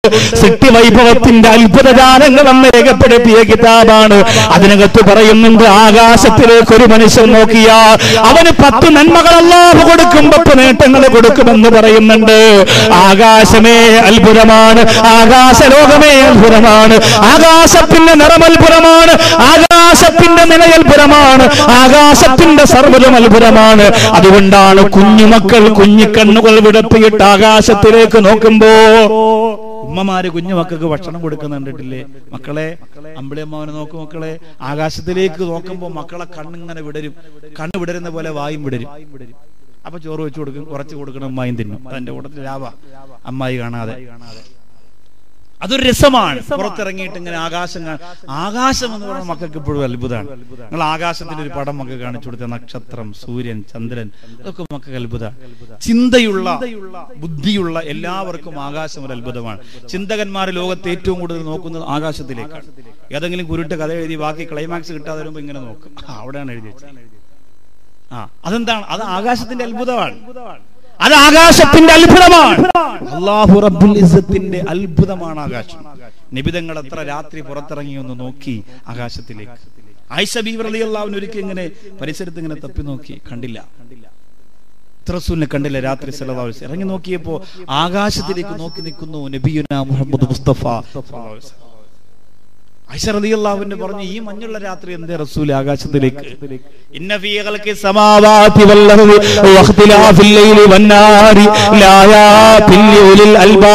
സൃഷ്ടിവൈഭവത്തിന്റെ അത്ഭുതജാലങ്ങൾ അന്ന് രേഖപ്പെടുത്തിയ കിതാബാണ് അതിനകത്ത് പറയുന്നുണ്ട് ആകാശത്തിലേക്ക് ഒരു മനുഷ്യൻ നോക്കിയാൽ അവന് പത്ത് നന്മകൾ അല്ലാഹു കൊടുക്കും പത്ത് നേട്ടങ്ങൾ കൊടുക്കുമെന്ന് പറയുന്നുണ്ട് ആകാശമേ അത്ഭുതമാണ് ആകാശലോകമേ അത്ഭുതമാണ് ആകാശത്തിന്റെ നിറം അത്ഭുതമാണ് ആകാശത്തിന്റെ നിലയത്ഭുതമാണ് ആകാശത്തിന്റെ സർവ്വതും അത്ഭുതമാണ് അതുകൊണ്ടാണ് കുഞ്ഞുമക്കൾ കുഞ്ഞിക്കണ്ണുകൾ വിടർത്തിയിട്ട് ആകാശത്തിലേക്ക് നോക്കുമ്പോ ഉമ്മമാര് കുഞ്ഞുമക്കൾക്ക് ഭക്ഷണം കൊടുക്കുന്ന കണ്ടിട്ടില്ലേ മക്കളെ അമ്പിളിയമ്മാവനെ നോക്കു മക്കളെ ആകാശത്തിലേക്ക് നോക്കുമ്പോ മക്കളെ കണ്ണിങ്ങനെ വിടരും കണ്ണ് വിടരുന്ന പോലെ വായും വിടരും അപ്പൊ ചോറ് വെച്ച് കൊടുക്കും കുറച്ച് കൊടുക്കണം അമ്മായും തിന്നും അതിന്റെ കൂട്ടത്തിൽ ലാഭ അമ്മായി കാണാതെ അതൊരു രസമാണ് പുറത്തിറങ്ങിയിട്ട് ഇങ്ങനെ ആകാശം കാ- ആകാശം എന്ന് പറയുന്ന മക്കൾക്ക് ഇപ്പോഴും അത്ഭുതമാണ് നിങ്ങൾ ആകാശത്തിന്റെ ഒരു പടം മക്കൾക്ക് കാണിച്ചു കൊടുത്ത നക്ഷത്രം സൂര്യൻ ചന്ദ്രൻ അതൊക്കെ മക്കൾക്ക് അത്ഭുതമാണ് ചിന്തയുള്ള ബുദ്ധിയുള്ള എല്ലാവർക്കും ആകാശം ഒരു അത്ഭുതമാണ് ചിന്തകന്മാർ ലോകത്ത് ഏറ്റവും കൂടുതൽ നോക്കുന്നത് ആകാശത്തിലേക്കാണ് ഏതെങ്കിലും കുരുട്ട് കഥ എഴുതി ബാക്കി ക്ലൈമാക്സ് കിട്ടാതെ വരുമ്പോ ഇങ്ങനെ നോക്കും ആ, അവിടെയാണ് എഴുതി വെച്ചത് ആ അതെന്താണ് അത് ആകാശത്തിന്റെ അത്ഭുതമാണ് അത് ആകാശത്തിന്റെ അത്ഭുതമാണ് അള്ളാഹു റബ്ബുൽ ഇസ്സത്തിന്റെ അത്ഭുതമാണ് ആകാശം നിബിതങ്ങൾ എത്ര രാത്രി പുറത്തിറങ്ങി ഒന്ന് നോക്കി ആകാശത്തിലേക്ക് ആയിഷ ബീവർ അലി അള്ളാഹുവിന് ഒരിക്കൽ ഇങ്ങനെ പരിസരത്ത് ഇങ്ങനെ തപ്പി നോക്കി കണ്ടില്ല റസൂലിനെ കണ്ടില്ല രാത്രി സല്ലല്ലാഹു അലൈഹി വസല്ലം. ഇറങ്ങി നോക്കിയപ്പോ ആകാശത്തിലേക്ക് നോക്കി നിൽക്കുന്നു നബിയുന മുഹമ്മദ് മുസ്തഫ സല്ലല്ലാഹു അലൈഹി വസല്ലം. ആയിഷ റളിയല്ലാഹുവിന്റെ പറഞ്ഞു ഈ മഞ്ഞുള്ള രാത്രി എന്തേ റസൂൽ ആകാശത്തിലേക്ക് ഇന്ന ഫീ ഖൽഖി സമാവാതി വൽ അർദി വഖ്തിലാഫിൽ ലൈലി വന്നാരി ലായാതിൻ ലിഉലിൽ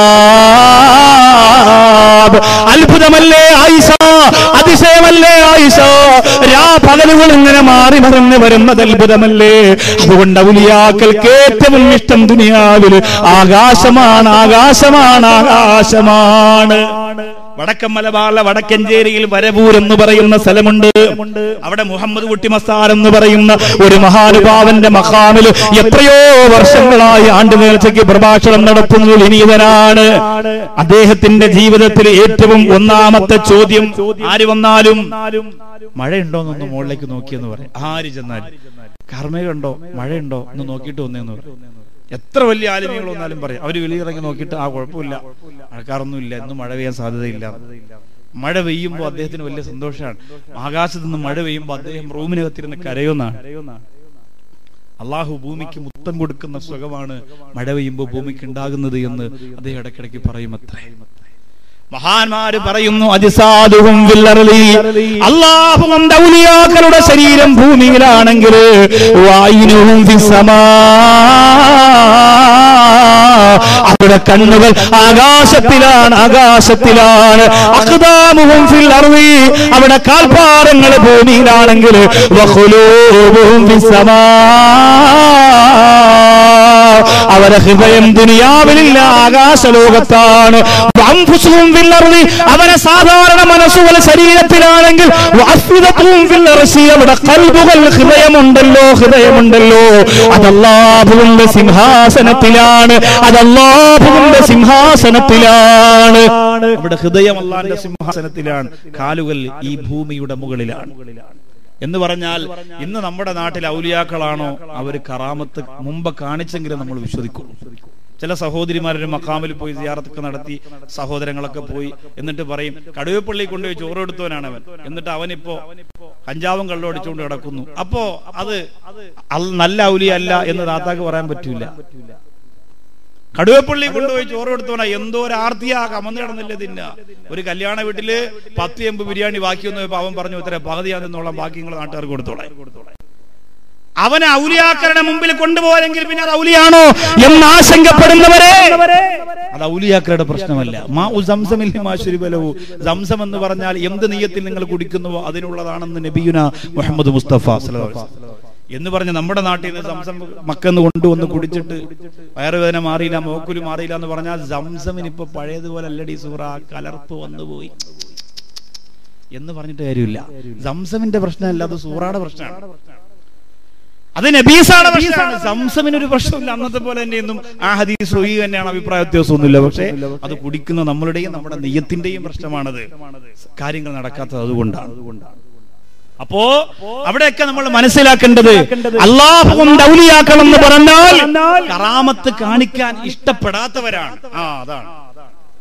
അൽബാബ് അത്ഭുതമല്ലേ ആയിഷ അതിശയമല്ലേ ആയിഷ രാ പകലുകൾ ഇങ്ങനെ മാറി മറിഞ്ഞ് വരുന്നത് അത്ഭുതമല്ലേ അതുകൊണ്ട് ഔലിയാക്കൾക്ക് ഏറ്റവും ഇഷ്ടം ദുനിയാവിൽ ആകാശമാണ് ആകാശമാണ് ആകാശമാണ് വടക്കൻ മലബാറിലെ വടക്കഞ്ചേരിയിൽ വരവൂർ എന്ന് പറയുന്ന സ്ഥലമുണ്ട് അവിടെ മുഹമ്മദ് കുട്ടി മസ്താർ എന്ന് പറയുന്ന ഒരു മഹാനുഭാവന്റെ മഹാമിൽ എത്രയോ വർഷങ്ങളായി ആണ്ട് നേർച്ചയ്ക്ക് പ്രഭാഷണം നടത്തുന്ന വിനീതനാണ് അദ്ദേഹത്തിന്റെ ജീവിതത്തിൽ ഏറ്റവും ഒന്നാമത്തെ ചോദ്യം ആര് വന്നാലും മഴയുണ്ടോന്നൊന്ന് മുകളിലേക്ക് നോക്കിയെന്ന് പറയും ആര് ചെന്നാലും കർമ്മയുണ്ടോ മഴയുണ്ടോ എന്ന് നോക്കിയിട്ട് വന്നേന്ന് പറയും എത്ര വലിയ ആലിമികൾ വന്നാലും പറയും അവര് വെളിയിറങ്ങി നോക്കിയിട്ട് ആ കുഴപ്പമില്ല മഴക്കാറൊന്നുമില്ല ഇന്ന് മഴ പെയ്യാൻ സാധ്യതയില്ല മഴ പെയ്യുമ്പോൾ അദ്ദേഹത്തിന് വലിയ സന്തോഷമാണ് ആകാശത്ത് നിന്ന് മഴ പെയ്യുമ്പോൾ അദ്ദേഹം റൂമിനകത്തിരുന്ന് കരയുന്നാണ് അള്ളാഹു ഭൂമിക്ക് മുത്തം കൊടുക്കുന്ന സുഖമാണ് മഴ പെയ്യുമ്പോൾ ഭൂമിക്ക് ഉണ്ടാകുന്നത് എന്ന് അദ്ദേഹം ഇടയ്ക്കിടയ്ക്ക് പറയും അത്രേ മഹാന്മാര് പറയുന്നു അജിസാദുഹും വില്ലറലി അള്ളാഹു കൊണ്ട് ഔലിയാക്കളുടെ ശരീരം ഭൂമിയിലാണെങ്കിൽ വായുനുഹും ഫിസ്സമാ അവരുടെ കണ്ണുകൾ ആകാശത്തിലാണ് ആകാശത്തിലാണ് അഖ്ദാമുഹും ഫിൽ അർളി അവിടെ കാൽപ്പാറങ്ങൾ ഭൂമിയിലാണെങ്കിൽ വഖുലൂബുഹും ഫിസ്സമാ അവരെ ഹൃദയം ദുനിയാവിലില്ല ആകാശലോകത്താണ് വഅൻഫുസുഹും ഫിൽ അർളി അവരെ സാധാരണ മനസ്സുകൾ ശരീരത്തിലാണെങ്കിൽ വഅഫ്ഇദത്തുഹും ഫിൽ അർശി അവിടെ കൽബുകൾ ഹൃദയമുണ്ടല്ലോ ഹൃദയമുണ്ടല്ലോ അത് അല്ലാഹുവിന്റെ സിംഹാസനത്തിലാണ് അത് അല്ലാഹുവിന്റെ സിംഹാസനത്തിലാണ് അവിടെ ഹൃദയം അല്ലാഹുവിന്റെ സിംഹാസനത്തിലാണ് കാലുകൾ ഈ ഭൂമിയുടെ മുകളിലാണ് എന്ന് പറഞ്ഞാൽ ഇന്ന് നമ്മുടെ നാട്ടിൽ ഔലിയാക്കളാണോ അവർ കറാമത്ത് മുമ്പ് കാണിച്ചെങ്കിലും നമ്മൾ വിശ്വസിക്കുള്ളൂ ചില സഹോദരിമാരുടെ മക്കാമിൽ പോയി സിയാറത്തൊക്കെ നടത്തി സഹോദരങ്ങളൊക്കെ പോയി എന്നിട്ട് പറയും കടുവപ്പള്ളി കൊണ്ടുപോയി ചോറ് എടുത്തവനാണ് അവൻ എന്നിട്ട് അവനിപ്പോ കഞ്ചാവും കള്ളും അടിച്ചുകൊണ്ട് കിടക്കുന്നു അപ്പോ അത് അൽ- നല്ല ഔലിയ അല്ല എന്ന് താത്താക്ക് പറയാൻ പറ്റൂല കടുവപ്പള്ളി കൊണ്ടുപോയി ചോറ് കൊടുത്തോണ എന്തോ ഒരു ആർത്തിയാ കമന്ന് കിടന്നില്ല തിന്ന ഒരു കല്യാണ വീട്ടില് പത്ത് എമ്പ് ബിരിയാണി ബാക്കി വന്നു പോയപ്പോ അവൻ പറഞ്ഞു ഇത്ര പകുതിയാ നിന്നോളാം ബാക്കി നിങ്ങൾ നാട്ടുകാർക്ക് കൊടുത്തോളാം അവനെ ഔലിയാക്കളുടെ മുമ്പിൽ കൊണ്ടുപോയെങ്കിൽ പിന്നെ അത് ഔലിയാണോ എന്ന് ആശങ്കപ്പെടുന്നവരെ അത് ഔലിയാക്കളുടെ പ്രശ്നമല്ല മാ ഉ സംസമില്ല മാ ശുരിബലവു സംസം എന്ന് പറഞ്ഞാൽ എന്ത് നീയത്തിൽ നിങ്ങൾ കുടിക്കുന്നുവോ അതിനുള്ളതാണെന്ന് നബിയുന മുഹമ്മദ് മുസ്തഫ സല്ലല്ലാഹു അലൈഹി വസല്ലം. എന്ന് പറഞ്ഞ് നമ്മുടെ നാട്ടിൽ നിന്ന് സംസം മക്കെന്ന് കൊണ്ടുവന്ന് കുടിച്ചിട്ട് വയറുവേദന മാറിയില്ല മോക്കുല് മാറിയില്ല എന്ന് പറഞ്ഞാൽ സംസമിന് ഇപ്പൊ പഴയതുപോലെ അല്ലടി സൂറ കലർപ്പ് വന്നുപോയി എന്ന് പറഞ്ഞിട്ട് കാര്യമില്ല സംസമിന്റെ പ്രശ്നമല്ല അത് സൂറാടെ പ്രശ്നമാണ് അത് നബീസാണ് പ്രശ്നമാണ് സംസമിന് ഒരു പ്രശ്നമില്ല അന്നത്തെ പോലെ തന്നെ ഒന്നും ആ ഹദീസ് ഈ തന്നെയാണ് അഭിപ്രായ വ്യത്യാസമൊന്നുമില്ല പക്ഷെ അത് കുടിക്കുന്ന നമ്മളുടെയും നമ്മുടെ നെയ്യത്തിന്റെയും പ്രശ്നമാണത് കാര്യങ്ങൾ നടക്കാത്തത് അതുകൊണ്ടാണ് അപ്പോ അവിടെയൊക്കെ നമ്മൾ മനസ്സിലാക്കേണ്ടത് അള്ളാഹുവും ഔലിയാക്കൾ എന്ന് പറഞ്ഞാൽ കറാമത്ത് കാണിക്കാൻ ഇഷ്ടപ്പെടാത്തവരാണ് ആ അതാണ്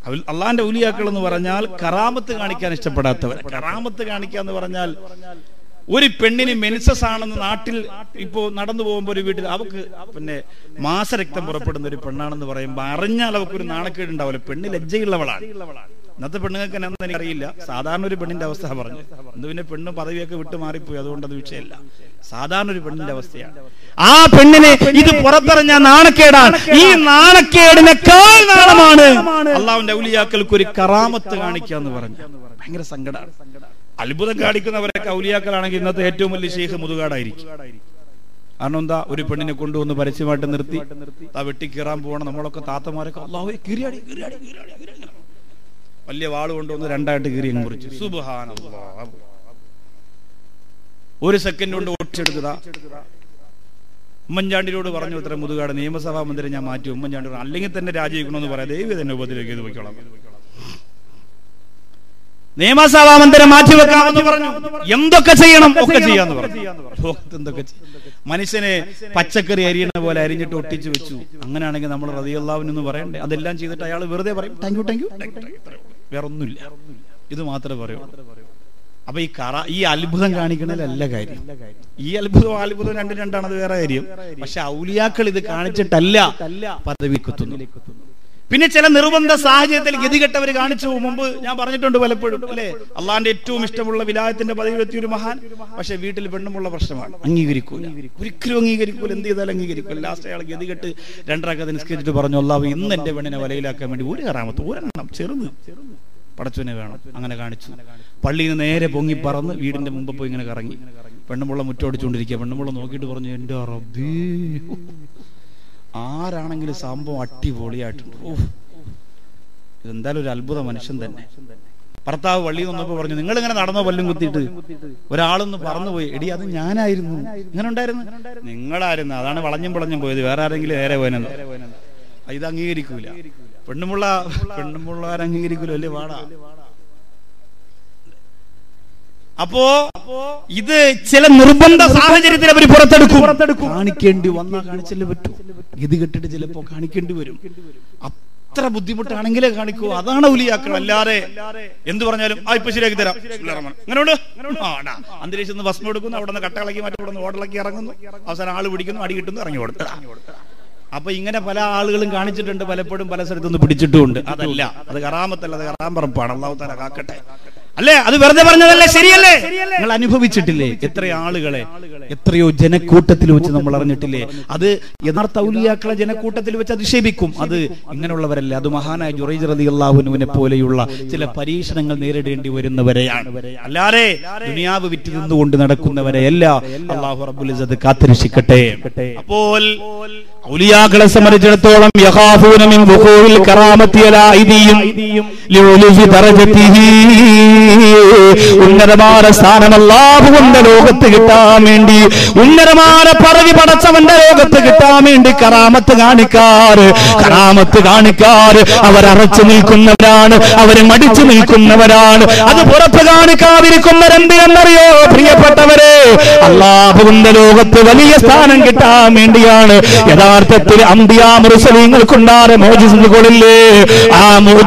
അവൽ- അള്ളാന്റെ ഔലിയാക്കൾ എന്ന് പറഞ്ഞാൽ കറാമത്ത് കാണിക്കാൻ ഇഷ്ടപ്പെടാത്തവർ കറാമത്ത് കാണിക്കുക എന്ന് പറഞ്ഞാൽ ഒരു പെണ്ണിന് മെൻസസ് ആണെന്ന് നാട്ടിൽ ഇപ്പോ നടന്നു പോകുമ്പോൾ ഒരു വീട്ടിൽ അവക്ക് പിന്നെ മാസരക്തം പുറപ്പെടുന്ന ഒരു പെണ്ണാണെന്ന് പറയുമ്പോൾ അറിഞ്ഞാൽ അവർക്ക് ഒരു നാണക്കേട് ഉണ്ടാവില്ല പെണ്ണ് ലജ്ജയുള്ളവളാണ് ഇന്നത്തെ പെണ്ണുങ്ങൾക്ക് എന്നാന്ന് എനിക്കറിയില്ല സാധാരണ ഒരു പെണ്ണിന്റെ അവസ്ഥ പറഞ്ഞു ഇന്ന് പിന്നെ പെണ്ണ് പദവിയൊക്കെ വിട്ടു മാറിപ്പോയി അതുകൊണ്ട് അത് വിഷയമല്ല സാധാരണ ഒരു പെണ്ണിന്റെ അവസ്ഥയാണ് ആ പെണ്ണിന് ഇത് പുറത്തറിഞ്ഞ നാണക്കേടാണ് ഈ നാണക്കേടിനേക്കാൾ നാണമാണ് അള്ളാഹുവിന്റെ ഔലിയാക്കൾക്ക് ഒരു കറാമത്ത് കാണിക്കുക എന്ന് പറഞ്ഞു ഭയങ്കര സങ്കടമാണ് അത്ഭുതം കാണിക്കുന്നവരൊക്കെ ഔലിയാക്കളാണെങ്കിൽ ഇന്നത്തെ ഏറ്റവും വലിയ ഷെയ്ഖ് മുതുകാടായിരിക്കും കാരണം എന്താ ഒരു പെണ്ണിനെ കൊണ്ടുവന്ന് പരസ്യമായിട്ട് നിർത്തി ആ വെട്ടി കീറാൻ പോകണം നമ്മളൊക്കെ താത്തമാരൊക്കെ അള്ളാഹുവെ കീറിയാടി കീറിയാടി കീറിയാടി കീറിയാടി. വലിയ വാള് കൊണ്ടുവന്ന് രണ്ടായിട്ട് കീറി അങ്ങ് മുറിച്ചു സുബ്ഹാനല്ലാഹ്. ഒരു സെക്കൻഡ് കൊണ്ട് ഓടിച്ചെടുക്കുക ഉമ്മൻചാണ്ടിയോട് പറഞ്ഞു ഇത്ര മുതുകാട് നിയമസഭാ മന്ത്രി ഞാൻ മാറ്റി ഉമ്മൻചാണ്ടി പറഞ്ഞു, അല്ലെങ്കിൽ തന്നെ രാജിവെക്കണമെന്ന് പറയാം ദൈവം തന്നെ ഉപദ്രവിക്കുന്നത് പോയിക്കോളാം നിയമസഭാ മന്ദിരം മാറ്റിവെക്കാമെന്ന് പറഞ്ഞു എന്തൊക്കെ ചെയ്യണം ഒക്കെ ചെയ്യാന്ന് പറഞ്ഞു ലോകത്ത് എന്തൊക്കെ ചെയ്യും. മനുഷ്യനെ പച്ചക്കറി അരിയണ പോലെ അരിഞ്ഞിട്ട് ഒട്ടിച്ചു വെച്ചു അങ്ങനെയാണെങ്കിൽ നമ്മൾ റതിയല്ലാവിനെന്ന് പറയണ്ടേ അതെല്ലാം ചെയ്തിട്ട് അയാൾ വെറുതെ പറയും താങ്ക് യു താങ്ക് യു വേറെ ഒന്നുമില്ല ഇത് മാത്രമേ പറയൂ അപ്പൊ ഈ കറ ഈ അത്ഭുതം കാണിക്കണതിലല്ല കാര്യം ഈ അത്ഭുതം ആ അത്ഭുതം രണ്ടും രണ്ടാണ് അത് വേറെ കാര്യം പക്ഷെ ഔലിയാക്കൾ ഇത് കാണിച്ചിട്ടല്ല പദവി കുത്തുന്നു പിന്നെ ചില നിർബന്ധ സാഹചര്യത്തിൽ ഗതികെട്ടവർ കാണിച്ചു മുമ്പ് ഞാൻ പറഞ്ഞിട്ടുണ്ട് പലപ്പോഴും അല്ലെ അള്ളാന്റെ ഏറ്റവും ഇഷ്ടമുള്ള വിലായത്തിന്റെ പദവി എത്തിയ ഒരു മഹാൻ പക്ഷെ വീട്ടിൽ പെണ്ണുമുള്ള പ്രശ്നമാണ് അംഗീകരിക്കൂല ഒരിക്കലും അംഗീകരിക്കൂല എന്ത് ചെയ്താലും അംഗീകരിക്കൂല ലാസ്റ്റ് അയാൾ ഗതികെട്ട് രണ്ടരക്കഥ നിസ്കരിച്ചിട്ട് പറഞ്ഞു അള്ളാഹ് ഇന്ന് എന്റെ പെണ്ണിനെ വലയിലാക്കാൻ വേണ്ടി ഒരു കറാമത്ത് ഒരെണ്ണം ചെറുത് പടച്ചുവിനെ വേണം അങ്ങനെ കാണിച്ചു പള്ളിയിൽ നിന്ന് നേരെ പൊങ്ങി പറന്ന് വീടിന്റെ മുമ്പ് പോയി ഇങ്ങനെ കറങ്ങി പെണ്ണുമുള്ള മുറ്റോടിച്ചുകൊണ്ടിരിക്കുക പെണ്ണുമുള്ള നോക്കിയിട്ട് പറഞ്ഞു എന്റെ റബ്ബേ ആരാണെങ്കിലും സംഭവം അടിപൊളിയായിട്ടുണ്ട് ഓ ഇതെന്തായാലും ഒരു അത്ഭുത മനുഷ്യൻ തന്നെ ഭർത്താവ് വള്ളി വന്നപ്പോ പറഞ്ഞു നിങ്ങൾ ഇങ്ങനെ നടന്നോ പല്ലും കുത്തിയിട്ട് ഒരാളൊന്ന് പറന്നുപോയി എടി അത് ഞാനായിരുന്നു ഇങ്ങനെ ഉണ്ടായിരുന്നു നിങ്ങളായിരുന്നു അതാണ് വളഞ്ഞും വളഞ്ഞും പോയത് വേറെ ആരെങ്കിലും നേരെ പോയെന്ന് ഇത് അംഗീകരിക്കൂല പെണ്ണുമുള്ള പെണ്ണുമുള്ളവർ അംഗീകരിക്കൂല അല്ലേ വാടാ അപ്പോ ഇത് ചില നിർബന്ധ സാഹചര്യത്തിൽ അവർ പുറത്തെടുക്കും കാണിക്കേണ്ടി വന്നാ കാണിച്ചല്ലേ പറ്റൂ ഗതി കെട്ടിട്ട് ചിലപ്പോ കാണിക്കേണ്ടി വരും അത്ര ബുദ്ധിമുട്ടാണെങ്കിലേ കാണിക്കൂ അതാണ് ഉലിയാക്കണം അല്ലാതെ എന്ത് പറഞ്ഞാലും ആ ഇപ്പൊ ശരിയാക്കി തരാം അങ്ങനെയുണ്ട് ആടാ അന്തരീക്ഷത്തിൽ നിന്ന് ഭസ്മം എടുക്കുന്നു അവിടെ നിന്ന് കട്ടകളക്കി മറ്റേ ഇവിടെ നിന്ന് ഓടലക്കി ഇറങ്ങുന്നു അവസാനം ആള് പിടിക്കുന്നു അടി കിട്ടുന്നു ഇറങ്ങി കൊടുത്തു അപ്പൊ ഇങ്ങനെ പല ആളുകളും കാണിച്ചിട്ടുണ്ട് പലപ്പോഴും പല സ്ഥലത്തുനിന്ന് പിടിച്ചിട്ടുമുണ്ട് അതല്ല അത് കറാമത്തല്ല അത് കറാമ്പറപ്പാണ് അള്ളാഹു തല കാക്കട്ടെ അല്ലേ അത് വെറുതെ പറഞ്ഞതല്ലേ ശരിയല്ലേ നിങ്ങൾ അനുഭവിച്ചിട്ടില്ലേ എത്ര ആളുകളെ എത്രയോ ജനക്കൂട്ടത്തിൽ വെച്ച് നമ്മൾ അറിഞ്ഞിട്ടില്ലേ അത് യഥാർത്ഥ ഔലിയാക്കളെ ജനക്കൂട്ടത്തിൽ വെച്ച് അധിക്ഷേപിക്കും അത് ഇങ്ങനെയുള്ളവരല്ല അത് മഹാനായ ജുറൈജ് റതി അള്ളാഹുനുവിനെ പോലെയുള്ള ചില പരീക്ഷണങ്ങൾ നേരിടേണ്ടി വരുന്നവരെയാണ് അല്ലാതെ ദുനിയാവ് വിറ്റ് നിന്നുകൊണ്ട് നടക്കുന്നവരെയല്ല അള്ളാഹു റബ്ബുൽ ഇസ്സത്ത് കാത്തിരക്ഷിക്കട്ടെ അപ്പോൾ ഔലിയാക്കളെ സംബന്ധിച്ചിടത്തോളം യഖാഫൂന മിൻ വുഖൂഇൽ കറാമത്തി അലാ ഐദിയും ലിഉലുഫി ദറജതിഹി ഉന്നതമായ സ്ഥാനം അല്ലാഹുവിന്റെ ലോകത്ത് കിട്ടാൻ വേണ്ടി ഉന്നതമായ പദവി പടച്ചവന്റെ ലോകത്ത് കിട്ടാൻ വേണ്ടി കറാമത്ത് കാണിക്കാറ് കറാമത്ത് കാണിക്കാറ് അവർ അറച്ചു നിൽക്കുന്നവരാണ് അവർ മടിച്ചു നിൽക്കുന്നവരാണ് അത് പുറത്ത് കാണിക്കാതിരിക്കുന്നവരെന്ത് എന്നറിയോ പ്രിയപ്പെട്ടവരെ അള്ളാഹുവിന്റെ ലോകത്ത് വലിയ സ്ഥാനം കിട്ടാൻ വേണ്ടിയാണ് യഥാർത്ഥത്തിൽ അമ്പിയാ മുറുസലീങ്ങൾക്കുണ്ടാറ് മോജിസത്തുകളില്ലേ ആ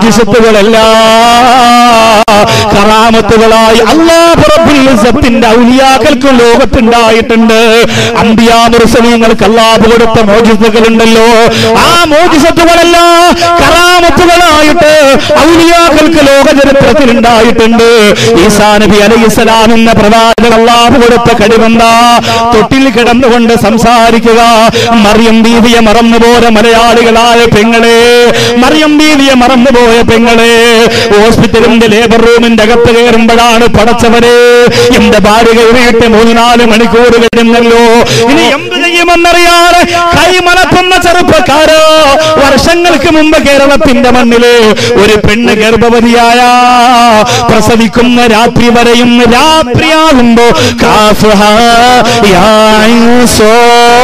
മോജിസത്തുകളെല്ലാം കറാമത്തുകളായി അള്ളാഹുറബുലിസത്തിന്റെ ഔലിയാക്കൾക്ക് ലോകത്തുണ്ടായിട്ടുണ്ട് അമ്പിയാ മുറുസലീങ്ങൾക്ക് അള്ളാഹു കൊടുത്ത മോജിസത്തുകളുണ്ടല്ലോ ആ മോജിസത്തുകളെല്ലാം കറാമത്തുകളായിട്ട് ഔലിയാക്കൾക്ക് ലോക ചരിത്രത്തിൽ ഉണ്ടായിട്ടുണ്ട് ഈസാ നബി അലൈഹി സ്വലാം എന്ന പ്രവാചകൻ അള്ളാഹു കൊടുത്ത കഴിവെന്താ തൊട്ടിൽ കിടന്നുകൊണ്ട് സംസാരിക്കുക മറിയം ബീവിയെ മറന്നുപോയ മലയാളികളായ പെങ്ങളെ മറിയം ബീവിയെ മറന്നുപോയ പെങ്ങളെ ഹോസ്പിറ്റലിന്റെ ലേബർ റൂമിന്റെ അകത്ത് കയറുമ്പോഴാണ് പടച്ചവരെ എന്റെ ഭാര്യ കയറിയിട്ട് മൂന്ന് നാല് മണിക്കൂർ കഴിഞ്ഞല്ലോ ഇനി എന്ത് ചെയ്യുമെന്നറിയാതെ കൈമലത്തുന്ന ചെറുപ്പക്കാരോ വർഷങ്ങൾക്ക് മുമ്പ് കേരളത്തിന്റെ മണ്ണില് ഒരു പെണ്ണ് ഗർഭവതിയായ പ്രസവിക്കുന്ന രാത്രി വരെയും രാത്രിയാകുമ്പോ കാഫുഹ യായിസോ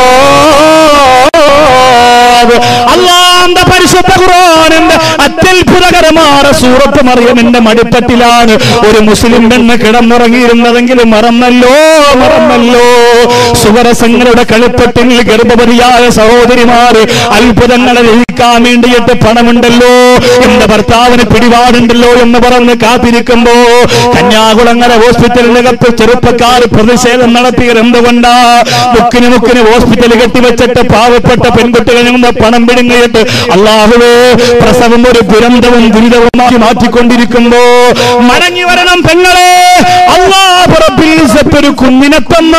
അള്ളാന്റെ പരിശുദ്ധ ഖുർആനിന്റെ അത്യത്ഭുതകരമായ സൂറത്ത് മറിയമിന്റെ മടിത്തട്ടിലാണ് ഒരു മുസ്ലിം പെണ്ണ് കിടന്നുറങ്ങിയിരുന്നതെങ്കിൽ മറന്നല്ലോ മറന്നല്ലോ സുവരസങ്ങളുടെ കളിത്തട്ടിൽ ഗർഭവതിയായ സഹോദരിമാര് അത്ഭുതങ്ങളെ വിൽക്കാൻ വേണ്ടിയിട്ട് പണമുണ്ടല്ലോ എന്റെ ഭർത്താവിന് പിടിപാടുണ്ടല്ലോ എന്ന് പറഞ്ഞ് കാത്തിരിക്കുമ്പോ കന്യാകുളങ്ങര ഹോസ്പിറ്റലിനകത്ത് ചെറുപ്പക്കാർ പ്രതിഷേധം നടത്തിയത് എന്തുകൊണ്ടാ മുക്കിന് മുക്കിന് ഹോസ്പിറ്റൽ കെട്ടിവെച്ചിട്ട് പാവപ്പെട്ട പെൺകുട്ടികളിൽ നിന്ന് പണം പിടുങ്ങിയിട്ട് അള്ളാഹുവേ പ്രസവം ഒരു ദുരന്തവും ദുരിതവുമായി മാറ്റിക്കൊണ്ടിരിക്കുമ്പോ മടങ്ങി വരണം പെങ്ങളെ അള്ളാഹു റബ്ബിൽ ഇസ്സത്ത് ഒരു കുഞ്ഞിനെ തന്ന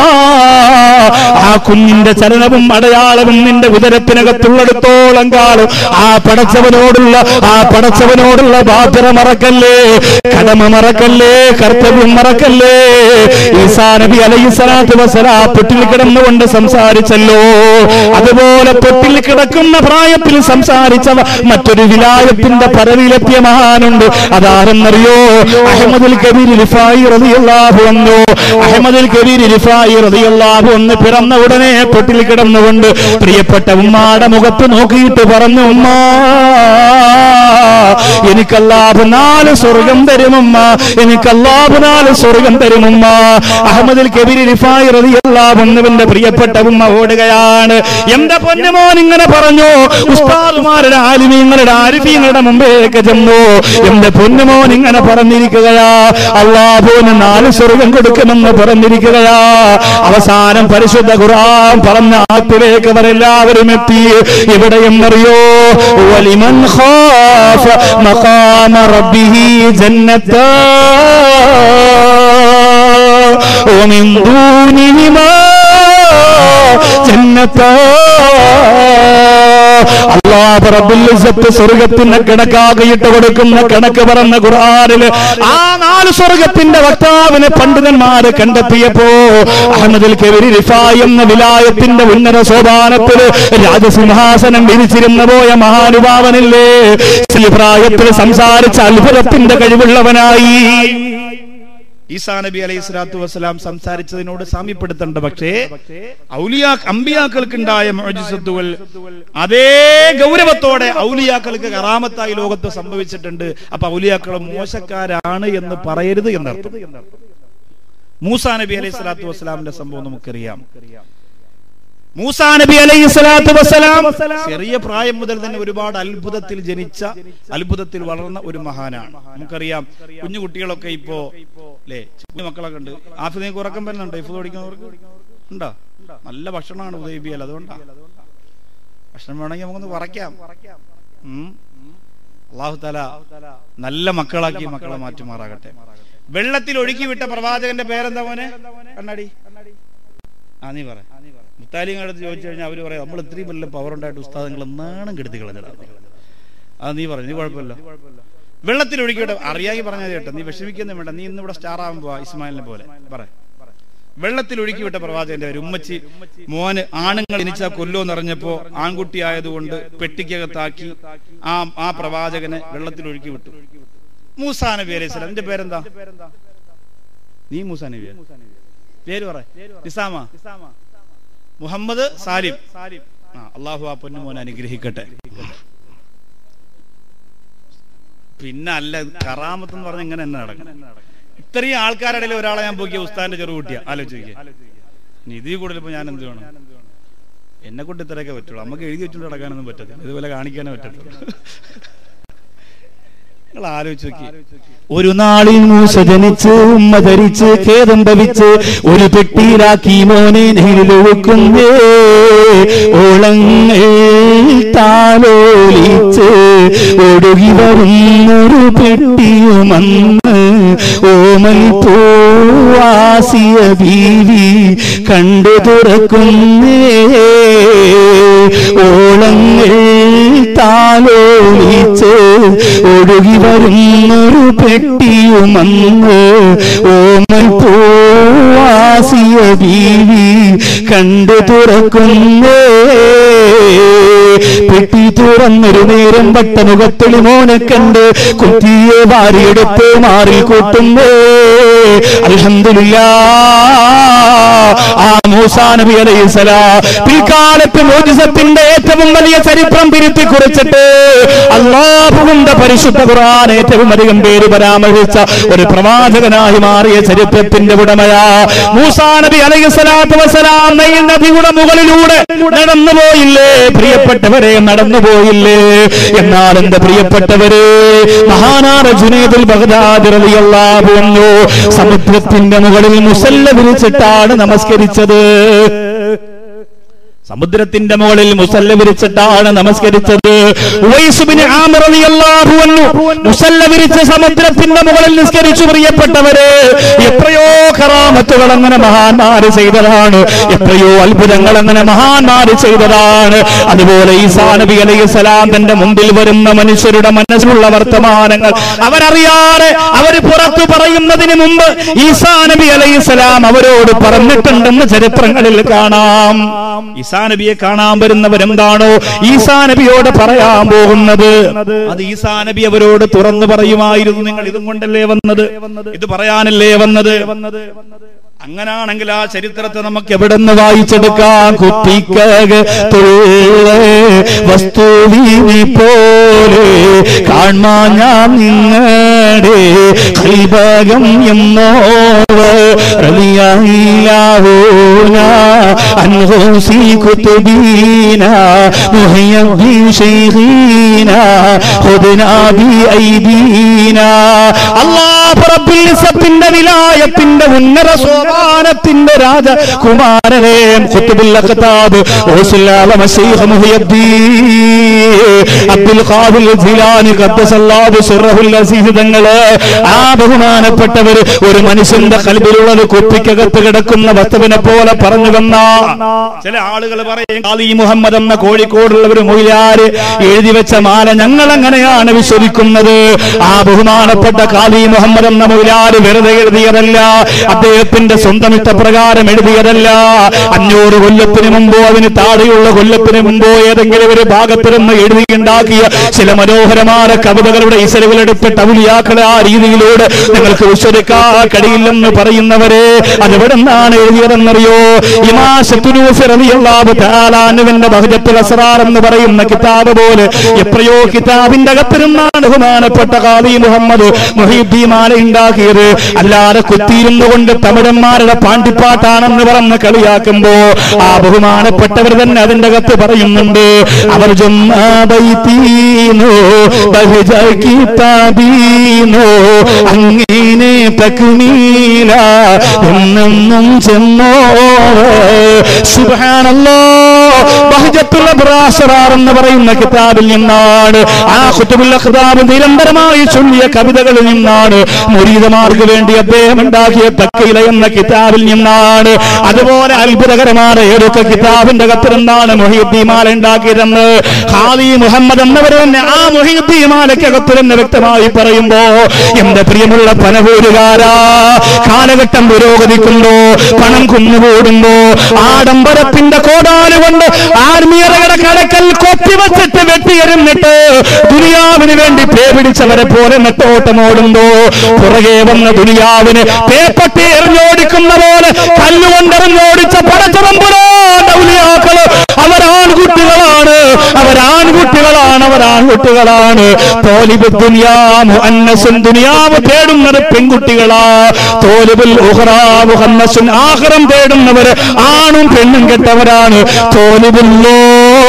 ആ കുഞ്ഞിന്റെ ചലനവും അടയാളവും നിന്റെ ഉദരത്തിനകത്തുള്ളിടത്തോളം കാലം ആ പടച്ചവനോടുള്ള ആ പടച്ചവനോടുള്ള ബാധ്യത മറക്കല്ലേ കടമ മറക്കല്ലേ കർത്തവ്യം മറക്കല്ലേ ഈസാ നബി അലൈഹി സ്വലാത്തു വസ്സലാ പൊട്ടിൽ കിടന്നുകൊണ്ട് സംസാരിച്ചല്ലോ അതുപോലെ പൊട്ടിൽ കിടക്കുന്ന പ്രായത്തിൽ സംസാരിച്ച മറ്റൊരു വിലായത്തിന്റെ പരവിലെത്തിയ മഹാനുണ്ട് അതാരെന്നറിയോ അഹമ്മദുൽ കബീർ റിഫായി റളിയല്ലാഹു അൻഹു അഹമ്മദുൽ കബീർ റിഫായി റളിയല്ലാഹു അൻഹു പിറന്ന ഉടനെ പൊട്ടിൽ കിടന്നുകൊണ്ട് പ്രിയപ്പെട്ട ഉമ്മാടെ മുഖത്ത് നോക്കിയിട്ട് പറഞ്ഞു ഉമ്മ എനിക്കല്ലാഹു നാല് സ്വർഗം തരുമമ്മ എനിക്കല്ലാഹു നാല് സ്വർഗം തരുമമ്മ അഹമ്മദുൽ കബീർ റിഫായി റളിയല്ലാഹു അൻഹുവിന്റെ പ്രിയപ്പെട്ട ഉമ്മ ഓടുകയാണ് എന്റെ പൊന്നുമോൻ ഇങ്ങനെ പറഞ്ഞു ഉസ്താദുമാരുടെ ആലിമീങ്ങളുടെ ആരിഫീങ്ങളുടെ മുമ്പേക്ക് ചെന്നു എന്റെ പൊന്നുമോൻ ഇങ്ങനെ പറഞ്ഞിരിക്കുകയാ അള്ളാഹുവിന് നാല് സ്വർഗം കൊടുക്കുമെന്ന് പറഞ്ഞിരിക്കുകയാ അവസാനം പരിശുദ്ധ ഖുർആൻ പറഞ്ഞ ആത്തിലേക്ക് അവരെല്ലാവരും എത്തി ഇവിടെയും അറിയോ വലിമൻ ഖാഫ മഖാമ റബ്ബിഹി ജന്നത്താ ومن دونهما അള്ളാഹ് റബ്ബുൽ ഇസ്സത്ത് സ്വർഗത്തിന്റെ കണക്കാകിയിട്ട് കൊടുക്കുന്ന കണക്ക് പറഞ്ഞ ഖുർആനില് ആ നാല് സ്വർഗത്തിന്റെ വക്താവിനെ പണ്ഡിതന്മാര് കണ്ടെത്തിയപ്പോ അഹമ്മദുൽ കബീർ റിഫായ് എന്ന വിലായത്തിന്റെ ഉന്നത സോപാനത്തില് രാജസിംഹാസനം വിരിച്ചിരുന്ന പോയ മഹാനുഭാവനില്ലേ ഈ പ്രായത്തിൽ സംസാരിച്ച അത്ഭുതത്തിന്റെ കഴിവുള്ളവനായി ഈസാ നബി അലൈഹി സ്വലാത്തു വസ്സലാം സംസാരിച്ചതിനോട് സാമ്യപ്പെടുത്തേണ്ട പക്ഷേ ഔലിയാ അമ്പിയാക്കൾക്കുണ്ടായ മോജിസത്തുകൾ അതേ ഗൗരവത്തോടെ ഔലിയാക്കൾക്ക് കറാമത്തായി ലോകത്ത് സംഭവിച്ചിട്ടുണ്ട് അപ്പൊ ഔലിയാക്കൾ മോശക്കാരാണ് എന്ന് പറയരുത് എന്നർത്ഥം മൂസാ നബി അലൈഹി സ്വലാത്തു വസ്സലാമിന്റെ സംഭവം നമുക്കറിയാം മൂസാ നബി അലൈഹി സ്വലാത്തു വസ്സലാം ചെറിയ പ്രായം മുതൽ തന്നെ ഒരുപാട് അത്ഭുതത്തിൽ ജനിച്ച അത്ഭുതത്തിൽ വളർന്ന ഒരു മഹാനാണ് നമുക്കറിയാം കുഞ്ഞു കുട്ടികളൊക്കെ ഇപ്പോ അല്ലേ കുഞ്ഞു മക്കളൊക്കെ ഉണ്ട് ആഫിലേക്ക് ഉറക്കം വരുന്നുണ്ടോ ഇഫ് പഠിക്കുന്നവർക്ക് ഉണ്ടോ നല്ല ഭക്ഷണമാണ് ഉദയിപ്പിയൽ അതുകൊണ്ടാ ഭക്ഷണം വേണമെങ്കിൽ നമുക്കൊന്ന് പറയ്ക്കാം അള്ളാഹു തല നല്ല മക്കളാക്കി മക്കളെ മാറ്റുമാറാകട്ടെ വെള്ളത്തിൽ ഒഴുക്കി വിട്ട പ്രവാചകന്റെ പേരെന്താ മോനെ കണ്ണാടി ആ നീ പറ മുത്താലിങ്ങളടുത്ത് ചോദിച്ചു കഴിഞ്ഞാൽ അവര് പറയാം നമ്മൾ ഇത്രയും വലിയ പവർ ഉണ്ടായിട്ട് ഉസ്താദ് നിങ്ങൾ നാണം കെടുത്തി കളഞ്ഞടാ അത് നീ പറഞ്ഞു നീ കുഴപ്പമില്ല വെള്ളത്തിൽ ഒഴുകിയോട്ടെ അറിയാമെങ്കിൽ പറഞ്ഞാൽ കേട്ടോ നീ വിഷമിക്കുന്ന വേണ്ട നീ ഇന്ന് ഇവിടെ സ്റ്റാർ ആവാൻ പോവാ ഇസ്മായിലിനെ പോലെ പറ വെള്ളത്തിൽ ഒഴുക്കി വിട്ട പ്രവാചകന്റെ പേര് ഉമ്മച്ചി മോന് ആണുങ്ങൾ എനിച്ചാ കൊല്ലോ എന്നറിഞ്ഞപ്പോ ആൺകുട്ടി ആയതുകൊണ്ട് പെട്ടിക്കകത്താക്കി ആ ആ പ്രവാചകനെ വെള്ളത്തിൽ ഒഴുക്കി വിട്ടു മൂസാ നബി അലൈഹി സ്വലാം എന്റെ പേരെന്താ നീ മൂസാ നബി പേര് പറ നിസാമ മുഹമ്മദ് സാലിം ആ അള്ളാഹു ആ പൊന്നുമോൻ അനുഗ്രഹിക്കട്ടെ പിന്നെ അല്ല കറാമത്ത് എന്ന് പറഞ്ഞ ഇങ്ങനെ തന്നെ നടക്കും ഇത്രയും ആൾക്കാരുടെ ഇടയിൽ ഒരാളെ ഞാൻ പോക്കിയ ഉസ്താന്റെ ചെറു കുട്ടിയാ ആലോചിക്കുക നിധി കൂടുതൽ ഇപ്പൊ ഞാൻ എന്ത് വേണം എന്നെ കൊണ്ട് ഇത്രയൊക്കെ പറ്റുള്ളൂ നമുക്ക് എഴുതി വെച്ചുകൊണ്ട് നടക്കാനൊന്നും പറ്റത്തില്ല ഇതുപോലെ കാണിക്കാനേ പറ്റത്തുള്ളൂ നിങ്ങൾ ആലോചിച്ച് നോക്കി ഒരു നാളിൽ മൂസ ജനിച്ച് ഉമ്മ ധരിച്ച് ഖേദം ഭവിച്ച് ഒരു പെട്ടിയിലാക്കി മോനെ നെയിലൊഴുക്കുന്നേ ഓളങ്ങൾ താലോലിച്ച് ഒടുകി വരുന്നൊരു പെട്ടിയുമന്ന് ഓമൽ പൂവാസിയ ബീവി കണ്ടു തുറക്കുന്നേ ഓളങ്ങൾ താലോലിച്ച് ഒഴുകി വരുന്നൊരു പെട്ടിയുമന്ന് ഓമൽ പൂവാസിയ ബീവി കണ്ടു തുറക്കുന്നേ പെട്ടി തുറന്നൊരു നേരം വട്ടമുഖത്തെളി മോനെ കണ്ട് കുത്തിയെ വാരിയെടുത്ത് മാറിൽ കൂട്ടുന്നേ അൽഹംദുലില്ലാ ആ മൂസാ നബി അലൈഹിസ്സലാം പിൽക്കാലത്ത് മോജിസത്തിന്റെ ഏറ്റവും വലിയ ചരിത്രം പിരുത്തി കുറിച്ച വെച്ചിട്ട് അള്ളാഹുവിന്റെ പരിശുദ്ധ ഖുർആൻ ഏറ്റവും അധികം പേര് പരാമർശിച്ച ഒരു പ്രവാചകനായി മാറിയ ചരിത്രത്തിന്റെ ഉടമയാ മൂസാ നബി അലൈഹി സ്വലാത്തു വസ്സലാം നൈൽ നദിയുടെ മുകളിലൂടെ നടന്നുപോയില്ലേ പ്രിയപ്പെട്ടവരെ നടന്നുപോയില്ലേ എന്നാൽ എന്റെ പ്രിയപ്പെട്ടവരെ മഹാനാറ ജുനൈദുൽ ബഗ്ദാദി റളിയല്ലാഹു അൻഹു സമുദ്രത്തിന്റെ മുകളിൽ മുസല്ല വിരിച്ചിട്ടാണ് നമസ്കരിച്ചത് സമുദ്രത്തിന്റെ മുകളിൽ മുസല്ല വിരിച്ചിട്ടാണ് നമസ്കരിച്ചത് ഉവൈസുബിന് ആമിർ റളിയല്ലാഹു അൻഹു മുസല്ല വിരിച്ച സമുദ്രത്തിന്റെ മുകളിൽ നിസ്കരിച്ചു പ്രിയപ്പെട്ടവര് എത്രയോ കറാമത്തുകൾ അങ്ങനെ മഹാന്മാര് ചെയ്തതാണ് എത്രയോ അത്ഭുതങ്ങൾ അങ്ങനെ മഹാന്മാര് ചെയ്തതാണ് അതുപോലെ ഈസാ നബി അലൈഹി സ്വലാം തന്റെ മുമ്പിൽ വരുന്ന മനുഷ്യരുടെ മനസ്സിലുള്ള വർത്തമാനങ്ങൾ അവരറിയാതെ അവര് പുറത്തു പറയുന്നതിന് മുമ്പ് ഈസാ നബി അലൈഹി സ്വലാം അവരോട് പറഞ്ഞിട്ടുണ്ടെന്ന് ചരിത്രങ്ങളിൽ കാണാം ഈസാ നബിയെ കാണാൻ വരുന്നവരെന്താണോ ഈസാ നബിയോട് പറയാൻ പോകുന്നത് അത് ഈസാ നബി അവരോട് തുറന്നു പറയുമായിരുന്നു നിങ്ങൾ ഇതും കൊണ്ടല്ലേ വന്നത് ഇത് പറയാനല്ലേ വന്നത് അങ്ങനാണെങ്കിൽ ആ ചരിത്രത്തെ നമുക്ക് എവിടെ നിന്ന് വായിച്ചെടുക്കാം കുത്തിക്കകത്തുള്ള വസ്തുവിനി പോലെ കാൺമാ ഞാൻ നിങ്ങളുടെ കൈഭാഗം എന്നോവ റലിയായില്ലാവൂന അൻഹോസി കുത്തുബീന മുഹയ്യബി ശൈഖീന ഖുദ്നാ ബി ഐദീന അല്ലാഹു റബ്ബുൽ ഇസ്സത്തിന്റെ വിലായത്തിന്റെ ഉന്നത സോപാനത്തിന്റെ രാജകുമാരനെ ഖുത്ബുൽ അഖ്താബ് റസൂലുള്ളാഹി മശീഖ് മുഹയ്യദ്ദീൻ അബ്ദുൽ ഖാദിർ ജിലാനി ഖദ്ദസല്ലാഹു സിർറഹുൽ അസീസ് തങ്ങള് ആ ബഹുമാനപ്പെട്ടവർ ഒരു മനുഷ്യന്റെ കൽബിലുള്ളത് കുപ്പിക്കകത്ത് കിടക്കുന്ന വസ്തുവിനെ പോലെ പറഞ്ഞു വന്ന ചില ആളുകൾ പറയും ഖാദി മുഹമ്മദ് എന്ന കോഴിക്കോടുള്ള ഒരു മൊയിലാര് എഴുതി വെച്ച മാല ഞങ്ങൾ അങ്ങനെയാണ് വിശ്വസിക്കുന്നത് ആ ബഹുമാനപ്പെട്ട ഖാദി മുഹമ്മദ് എന്ന മൊയിലാര് വെറുതെ എഴുതിയതല്ല അദ്ദേഹത്തിന്റെ സ്വന്തം ഇഷ്ടപ്രകാരം എഴുതിയതല്ല അഞ്ഞൂറ് കൊല്ലത്തിന് മുമ്പോ അതിന് താഴെയുള്ള കൊല്ലത്തിന് മുമ്പോ ഏതെങ്കിലും ഒരു ഭാഗത്തിരുന്ന് എഴുതിയുണ്ടാക്കിയ ചില മനോഹരമായ കവിതകളുടെ ഇസലുകളെടുത്തിട്ട് അവലിയാക്കളെ ആ രീതിയിലൂടെ നിങ്ങൾക്ക് വിശ്വസിക്കാൻ കഴിയില്ലെന്ന് പറയുന്നവരെ അതെവിടെ നിന്നാണ് എഴുതിയതെന്നറിയോ ഇമാശത്തുനുവിന്റെ ബഹുജത്തുൽ അസ്റാർ എന്ന് പറയുന്ന കിതാബ് പോലെ എത്രയോ കിതാബിന്റെ അകത്തിരുന്നാണ് ബഹുമാനപ്പെട്ട ഖാദി മുഹമ്മദ് മുഹീദ്ദീൻ മാല ഉണ്ടാക്കിയത് അല്ലാതെ കുത്തിയിരുന്നു കൊണ്ട് തമിഴന്മാരുടെ പാണ്ടിപ്പാട്ടാണെന്ന് പറഞ്ഞ് കളിയാക്കുമ്പോ ആ ബഹുമാനപ്പെട്ടവർ തന്നെ അതിന്റെ അകത്ത് പറയുന്നുണ്ട് അവർ ജുമ്മാബൈത്തീനോ ബഹുജ കിതാബീനോ അങ്ങനെ തക്മീല എന്നെന്നും ചെന്നോ സുബ്ഹാനല്ലാ ബഹജത്തുൽ അബ്റാസറാർ എന്ന് പറയുന്ന കിതാബിൽ നിന്നാണ് ആ ഖുതുബുൽ അഖ്താബ് നിരന്തരമായി ചൊല്ലിയ കവിതകളിൽ നിന്നാണ് മുരീദമാർക്ക് വേണ്ടി അദ്ദേഹം ഉണ്ടാക്കിയ തക്കയില എന്ന കിതാബിൽ നിന്നാണ് അതുപോലെ അത്ഭുതകരമായ ഏതൊക്കെ കിതാബിന്റെ കത്തിരുന്നാണ് മൊഹീദ്ദീമാല ഉണ്ടാക്കിയതെന്ന് ഖാദി മുഹമ്മദ് എന്നവർ തന്നെ ആ മൊഹീദ്ദീമാലക്കകത്ത് തന്നെ വ്യക്തമായി പറയുമ്പോ എന്റെ പ്രിയമുള്ള പനപൂരുകാരാ കാലഘട്ടം പുരോഗതിക്കുമ്പോ പണം കുന്നുകൂടുമ്പോ ആഡംബരത്തിന്റെ കോടാനുകൊണ്ട് ആർമിയറയുടെ കടക്കൽ കൊത്തിവച്ചിട്ട് വെട്ടിയെറിഞ്ഞിട്ട് ദുനിയാവിന് വേണ്ടി പേ പിടിച്ചവരെ പോലെ നെട്ടോട്ടമോടുമ്പോ പുറകെ വന്ന ദുനിയാവിന് പേപ്പട്ടി എറിഞ്ഞോടിക്കുന്ന പോലെ കല്ലുകൊണ്ടെറിഞ്ഞോടിച്ച പടച്ചതമ്പുരാന്റെ ഉലിയാക്കള് അവരാൺകുട്ടികളാണ് അവരാൺകുട്ടികളാണ് അവരാൺകുട്ടികളാണ് തോലിബ് ദുനിയാമു അന്നസുൻ ദുനിയാവ് തേടുന്നത് പെൺകുട്ടികളാ തോലിബുൽ ഉഹ്റാമു ഹന്നസുൻ ആഹ്റം തേടുന്നവര് ആണും പെണ്ണും കെട്ടവരാണ് തോലിബുല്ലോ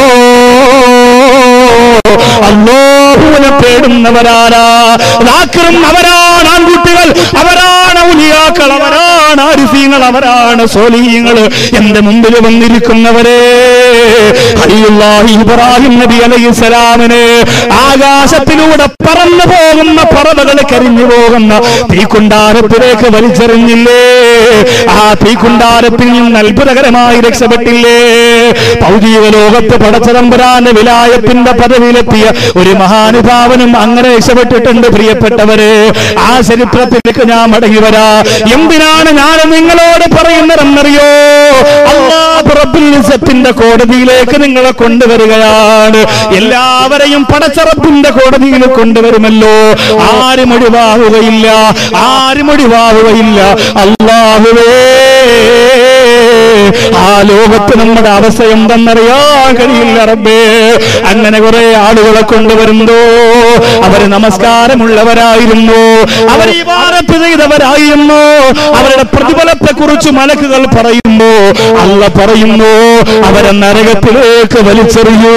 അള്ളാഹുവിനെ തേടുന്നവരാരാ ലാക്കറും അവരാണ് ആൺകുട്ടികൾ അവരാണ് ഔലിയാക്കൾ അവരാണ് ആരിഫീങ്ങൾ അവരാണ് സോലീങ്ങൾ എന്റെ മുമ്പിൽ വന്നിരിക്കുന്നവരെ ഹലിയുല്ലാഹി ഇബ്രാഹിം നബി അലൈഹി സ്വലാമിന് ആകാശത്തിലൂടെ പറന്നു പോകുന്ന പറവകൾ കരിഞ്ഞു പോകുന്ന തീക്കുണ്ടാരത്തിലേക്ക് വലിച്ചെറിഞ്ഞില്ലേ ആ തീക്കുണ്ടാരത്തിൽ നിന്ന് അത്ഭുതകരമായി രക്ഷപ്പെട്ടില്ലേ ഭൗതിക ലോകത്ത് പടച്ചതമ്പുരാന്റെ വിലായത്തിന്റെ പദവിയിലെത്തിയ ഒരു മഹാനുഭാവനും അങ്ങനെ രക്ഷപ്പെട്ടിട്ടുണ്ട് പ്രിയപ്പെട്ടവര് ആ ചരിത്രത്തിലേക്ക് ഞാൻ മടങ്ങി വരാ എന്തിനാണ് ഞാൻ നിങ്ങളോട് പറയുന്നതെന്നറിയോ അള്ളാഹു റബ്ബുൽ ഇസ്സത്തിന്റെ കോടതിയിലേക്ക് നിങ്ങളെ കൊണ്ടുവരികയാണ് എല്ലാവരെയും പടച്ചറപ്പിന്റെ കോടതിയിൽ കൊണ്ടുവരുമല്ലോ ആരും ഒഴിവാകുകയില്ല ആരും ഒഴിവാകുകയില്ല അള്ളാഹുവേ ആ ലോകത്ത് നമ്മുടെ അവസ്ഥ എന്തെന്നറിയാൻ കഴിയില്ല റബ്ബേ അങ്ങനെ കുറെ ആളുകളെ കൊണ്ടുവരുന്നോ അവര് നമസ്കാരമുള്ളവരായിരുന്നു അവർ ഈ വാരത്ത് ചെയ്തവരായിരുന്നു അവരുടെ പ്രതിഫലത്തെ കുറിച്ച് മലക്കുകൾ പറയുന്നു അല്ല പറയുന്നു അവരെ നരകത്തിലേക്ക് വലിച്ചെറിയൂ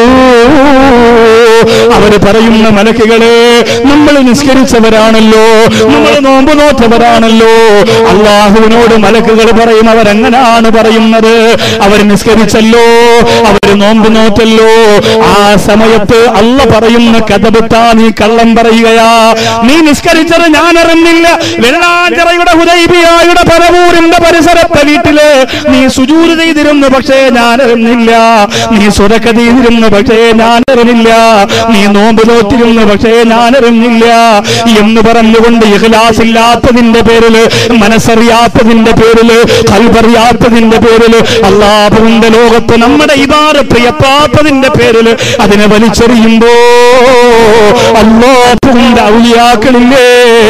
അവര് പറയുന്ന മലക്കുകളെ നമ്മൾ നിസ്കരിച്ചവരാണല്ലോ നമ്മൾ നോമ്പ് നോറ്റവരാണല്ലോ അള്ളാഹുവിനോട് മലക്കുകൾ പറയും അവരെങ്ങനാണ് പറയുന്നത് അവർ നിസ്കരിച്ചല്ലോ അവര് നോമ്പ് നോറ്റല്ലോ ആ സമയത്ത് അല്ല പറയുന്ന കഥപത്താ നീ കള്ളം പറയുകയാ നീ നിസ്കരിച്ചത് ഞാൻ അറിഞ്ഞില്ല വെള്ളാഞ്ചിറയുടെ ഹുദൈബിയായുടെ പരവൂരിന്റെ പരിസരത്തെ വീട്ടില് നീ സുജൂര് ചെയ്തിരുന്നു പക്ഷേ ഞാൻ അറിഞ്ഞില്ല നീ സുരക്ക ചെയ്തിരുന്നു പക്ഷേ ഞാൻ അറിഞ്ഞില്ല നീ നോമ്പ് നോറ്റിരുന്നു പക്ഷേ ഞാൻ അറിഞ്ഞില്ല എന്ന് പറഞ്ഞുകൊണ്ട് ഇഖ്ലാസ് ഇല്ലാത്തതിന്റെ പേരില് മനസ്സറിയാത്തതിന്റെ പേരില് കൽവറിയാത്തതിന്റെ പേരില് അള്ളാഹുവിന്റെ ലോകത്ത് നമ്മുടെ ഇബാരത്ത് എത്താത്തതിന്റെ പേരില് അതിനെ വലിച്ചെറിയുമ്പോ അള്ളാഹുവിന്റെ ഔലിയാക്കളില്ലേ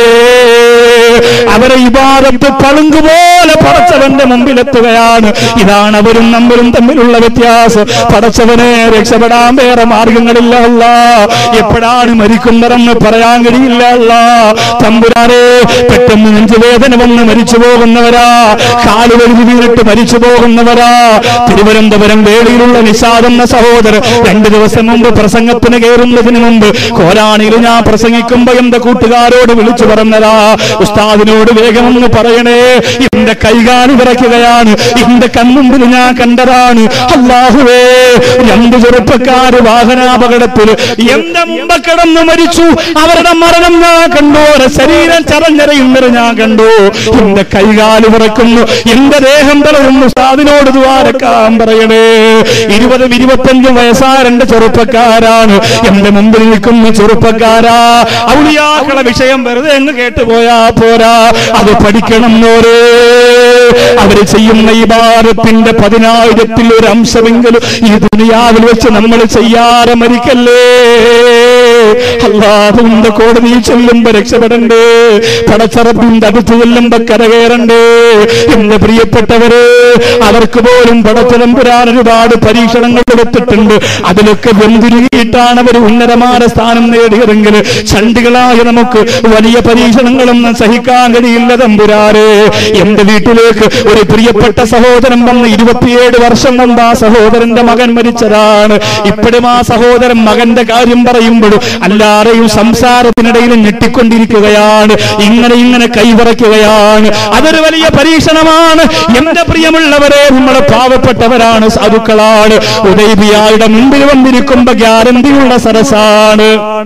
അവരെ ഇബാദത്ത് പളുങ്ക് പോലെ പടച്ചവന്റെ മുമ്പിലെത്തുകയാണ് ഇതാണ് അവരും നമ്മളും തമ്മിലുള്ള വ്യത്യാസം പടച്ചവനെ രക്ഷപ്പെടാൻ വേറെ മാർഗങ്ങളില്ല അല്ല എപ്പോഴാണ് മരിക്കുന്നതെന്ന് പറയാൻ കഴിയില്ല അല്ല തമ്പുരാനെ പെട്ടെന്ന് നെഞ്ചുവേദന വന്ന് മരിച്ചു പോകുന്നവരാ കാല് വഴുതി വീണിട്ട് മരിച്ചു പോകുന്നവരാ തിരുവനന്തപുരം വേളിയിലുള്ള നിഷാദ് എന്ന സഹോദരൻ രണ്ടു ദിവസം മുമ്പ് പ്രസംഗത്തിന് കയറുന്നതിന് മുമ്പ് കോരാണിയിൽ ഞാൻ പ്രസംഗിക്കുമ്പോ എന്റെ കൂട്ടുകാരോട് വിളിച്ചു പറഞ്ഞതാ ഉസ്താദിനോട് വേഗമൊന്ന് പറയണേ എന്റെ കൈകാലി വിറയ്ക്കുകയാണ് എന്റെ കൺമുമ്പിൽ ഞാൻ കണ്ടതാണ് അള്ളാഹുവേ രണ്ട് ചെറുപ്പക്കാര് വാഹനാപകടത്തിൽ എന്റെ മുമ്പ് കിടന്ന് മരിച്ചു അവരുടെ മരണം ഞാൻ കണ്ടു അവരുടെ ശരീരം ചറഞ്ഞരയുന്നത് ഞാൻ കണ്ടു എന്റെ കൈകാലി വിറക്കുന്നു എന്റെ ദേഹം തളരുന്നു ഉസ്താദിനോട് ദ്വാരക്കാൻ പറയണേ ഇരുപതും ഇരുപത്തഞ്ചും വയസ്സായ രണ്ട് ചെറുപ്പക്കാരാണ് എന്റെ മുമ്പിൽ നിൽക്കുന്ന ചെറുപ്പക്കാരാ ഔലിയാക്കളെ വിഷയം വെറുതെ അങ്ങ് കേട്ടുപോയാ പോരാ അത് പഠിക്കണം നോരേ അവര് ചെയ്യുന്ന ഈ ഭാരത്തിന്റെ പതിനായിരത്തിൽ ഒരു അംശമെങ്കിലും ഈ ദുനിയാവിൽ വെച്ച് നമ്മൾ ചെയ്യാതെ മരിക്കല്ലേ അള്ളാഹുവിന്റെ കോടതിയിൽ ചെല്ലുമ്പോ രക്ഷപ്പെടണ്ടേ പടച്ചറപ്പിന്റെ അടുത്ത് ചെല്ലുമ്പോ കരകയറണ്ടേ എന്റെ പ്രിയപ്പെട്ടവര് അവർക്ക് പോലും പടച്ചതമ്പുരാൻ ഒരുപാട് പരീക്ഷണങ്ങൾ കൊടുത്തിട്ടുണ്ട് അതിലൊക്കെ വെന്തുരുകിയിട്ടാണ് അവർ ഉന്നതമായ സ്ഥാനം നേടിയതെങ്കിൽ ചണ്ടികളായ നമുക്ക് വലിയ പരീക്ഷണങ്ങളൊന്നും സഹിക്കാൻ കഴിയില്ല തമ്പുരാരെ എന്റെ വീട്ടിലേക്ക് ഒരു പ്രിയപ്പെട്ട സഹോദരൻ വന്ന് ഇരുപത്തിയേഴ് വർഷം മുമ്പ് ആ സഹോദരന്റെ മകൻ മരിച്ചതാണ് ഇപ്പോഴും ആ സഹോദരൻ മകന്റെ കാര്യം പറയുമ്പോഴും എല്ലാരെയും സംസാരത്തിനിടയിൽ ഞെട്ടിക്കൊണ്ടിരിക്കുകയാണ് ഇങ്ങനെ ഇങ്ങനെ കൈവറയ്ക്കുകയാണ് അതൊരു വലിയ പരീക്ഷണമാണ് എന്റെ പ്രിയമുള്ളവരെ നമ്മൾ പാവപ്പെട്ടവരാണ് സാധുക്കളാണ് ഉദയബിയായുടെ മുമ്പിൽ വന്നിരിക്കുമ്പോ ഗ്യാരണ്ടിയുള്ള സരസാണ്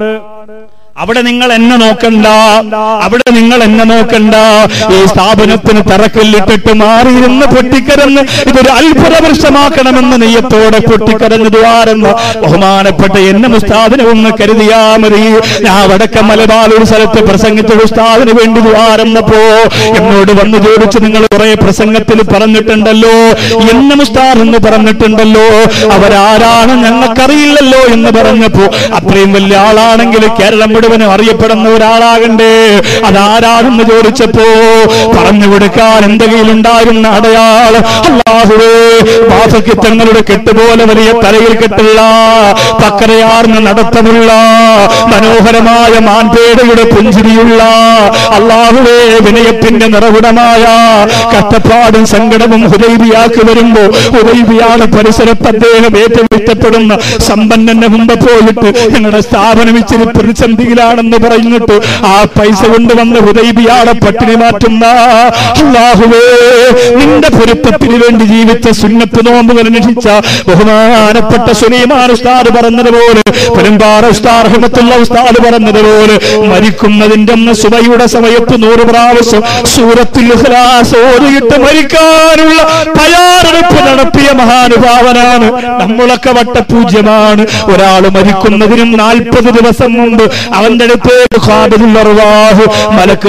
അവിടെ നിങ്ങൾ എന്നെ നോക്കണ്ട അവിടെ നിങ്ങൾ എന്നെ നോക്കണ്ട ഈ സ്ഥാപനത്തിന് തറക്കല്ലിട്ടിട്ട് മാറിയിരുന്ന് പൊട്ടിക്കരന്ന് ഇതൊരു അത്ഭുത വൃക്ഷമാക്കണമെന്ന് നെയ്യത്തോടെ പൊട്ടിക്കരഞ്ഞു ദ്വാരെന്ന് ബഹുമാനപ്പെട്ട എന്നെ ഉസ്താദിനെ ഒന്ന് കരുതിയാ മതി ഞാൻ വടക്ക മലബാർ ഒരു സ്ഥലത്ത് പ്രസംഗിച്ച ഉസ്താദിന് വേണ്ടി ദ്വാരെന്നപ്പോ എന്നോട് വന്ന് ചോദിച്ചു നിങ്ങൾ കുറെ പ്രസംഗത്തിൽ പറഞ്ഞിട്ടുണ്ടല്ലോ എന്നെ ഉസ്താദ് എന്ന് പറഞ്ഞിട്ടുണ്ടല്ലോ അവരാരാണ് ഞങ്ങൾക്കറിയില്ലല്ലോ എന്ന് പറഞ്ഞപ്പോ അത്രയും വലിയ ആളാണെങ്കിൽ കേരളം മുഴുവനും അറിയപ്പെടുന്ന ഒരാളാകണ്ടേ അതാരാണെന്ന് ചോദിച്ചപ്പോ പറഞ്ഞു കൊടുക്കാൻ എന്റെ കയ്യിലുണ്ടായിരുന്ന അടയാളം അള്ളാഹുവേ വാസക്കിത്തങ്ങളുടെ കെട്ടുപോലെ വലിയ തലയിൽ കെട്ടുള്ള പക്കരയാർന്ന നടത്തമുള്ള മനോഹരമായ മാൻപേടയുടെ പുഞ്ചിരിയുള്ള അള്ളാഹുവേ വിനയത്തിന്റെ നിറവിടമായ കഷ്ടപ്പാടും സങ്കടവും ഹുദൈബിയാക്കി വരുമ്പോ ഹുദൈബിയാണ് പരിസരത്ത് അദ്ദേഹം ഏറ്റവും ഇഷ്ടപ്പെടുന്ന സമ്പന്നന്റെ മുമ്പ് പോയിട്ട് ഞങ്ങളുടെ സ്ഥാപനം ഇച്ചിരി പ്രതിസന്ധിയിലാണെന്ന് പറഞ്ഞിട്ട് ആ പൈസ കൊണ്ടുവന്ന് ഹുദൈബിയാളെ പട്ടിണി മാറ്റുന്ന അള്ളാഹുവേ നിന്റെ പൊരുത്തത്തിന് വേണ്ടി ജീവിച്ച സുന്നത്ത് നോമ്പുകൾ അനുഷ്ഠിച്ച ബഹുമാനപ്പെട്ട സുലൈമാൻ ഉസ്താദ് പറഞ്ഞതുപോലെ പെരുമ്പാറ ഉസ്താദ് റഹ്മത്തുള്ള ഉസ്താദ് പറഞ്ഞതുപോലെ മരിക്കുന്നതിന്റെ അന്ന് സുബയുടെ സമയത്ത് നൂറ് പ്രാവശ്യം സൂറത്തിൽ ഇഖ്ലാസ് ഓതിയിട്ട് മരിക്കാനുള്ള തയ്യാറെടുപ്പ് നടത്തിയ മഹാനുഭാവനാണ് നമ്മളൊക്കെ വട്ടപൂജ്യമാണ് ഒരാൾ മരിക്കുന്നതിനും നാൽപ്പത് ദിവസം മുമ്പ് അവന്റെ അടുത്തേക്ക് ഖാബിദുൽ അർവാഹ് മലക്ക്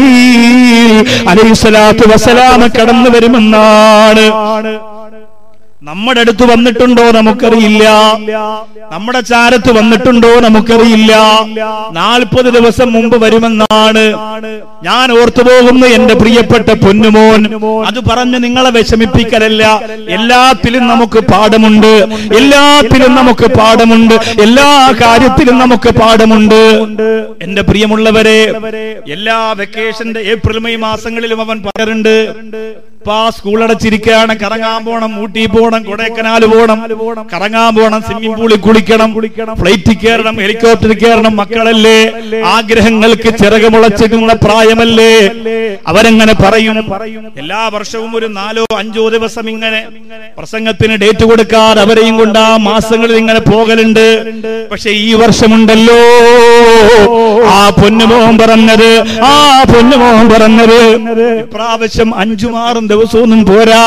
അസ്റായീൽ അലൈഹിസ്സലാത്തു വസ്സലാമ കടന്നു വരുമെന്നാണ് നമ്മുടെ അടുത്ത് വന്നിട്ടുണ്ടോ നമുക്കറിയില്ല നമ്മുടെ ചാരത്ത് വന്നിട്ടുണ്ടോ നമുക്കറിയില്ല നാൽപ്പത് ദിവസം മുമ്പ് വരുമെന്നാണ് ഞാൻ ഓർത്തു പോകുന്ന എന്റെ പ്രിയപ്പെട്ട പൊന്നുമോൻ അത് പറഞ്ഞ് നിങ്ങളെ വിഷമിപ്പിക്കലല്ല എല്ലാത്തിലും നമുക്ക് പാഠമുണ്ട് എല്ലാത്തിലും നമുക്ക് പാഠമുണ്ട് എല്ലാ കാര്യത്തിലും നമുക്ക് പാഠമുണ്ട് എന്റെ പ്രിയമുള്ളവരെ എല്ലാ വെക്കേഷന്റെ ഏപ്രിൽ മെയ് മാസങ്ങളിലും അവൻ പറയാറുണ്ട് ഇപ്പൊ ആ സ്കൂൾ അടച്ചിരിക്കുകയാണ് കറങ്ങാൻ പോണം ഊട്ടി പോണം കൊടൈക്കനാൽ പോണം കറങ്ങാൻ പോണം സ്വിമ്മിംഗ് പൂളിൽ കുളിക്കണം ഫ്ലൈറ്റിൽ കയറണം ഹെലികോപ്റ്ററിൽ കയറണം മക്കളല്ലേ ആഗ്രഹങ്ങൾക്ക് ചിറകുമുളച്ചിരുന്ന പ്രായമല്ലേ അവരെങ്ങനെ പറയും എല്ലാ വർഷവും ഒരു നാലോ അഞ്ചോ ദിവസം ഇങ്ങനെ പ്രസംഗത്തിന് ഡേറ്റ് കൊടുക്കാതെ അവരെയും കൊണ്ട് ആ മാസങ്ങളിൽ ഇങ്ങനെ പോകലുണ്ട് പക്ഷെ ഈ വർഷമുണ്ടല്ലോ ആ പൊന്നുമോൻ പറഞ്ഞത് ആ പൊന്നുമോൻ പറഞ്ഞത് ഇപ്രാവശ്യം അഞ്ചും ആറും ദിവസമൊന്നും പോരാ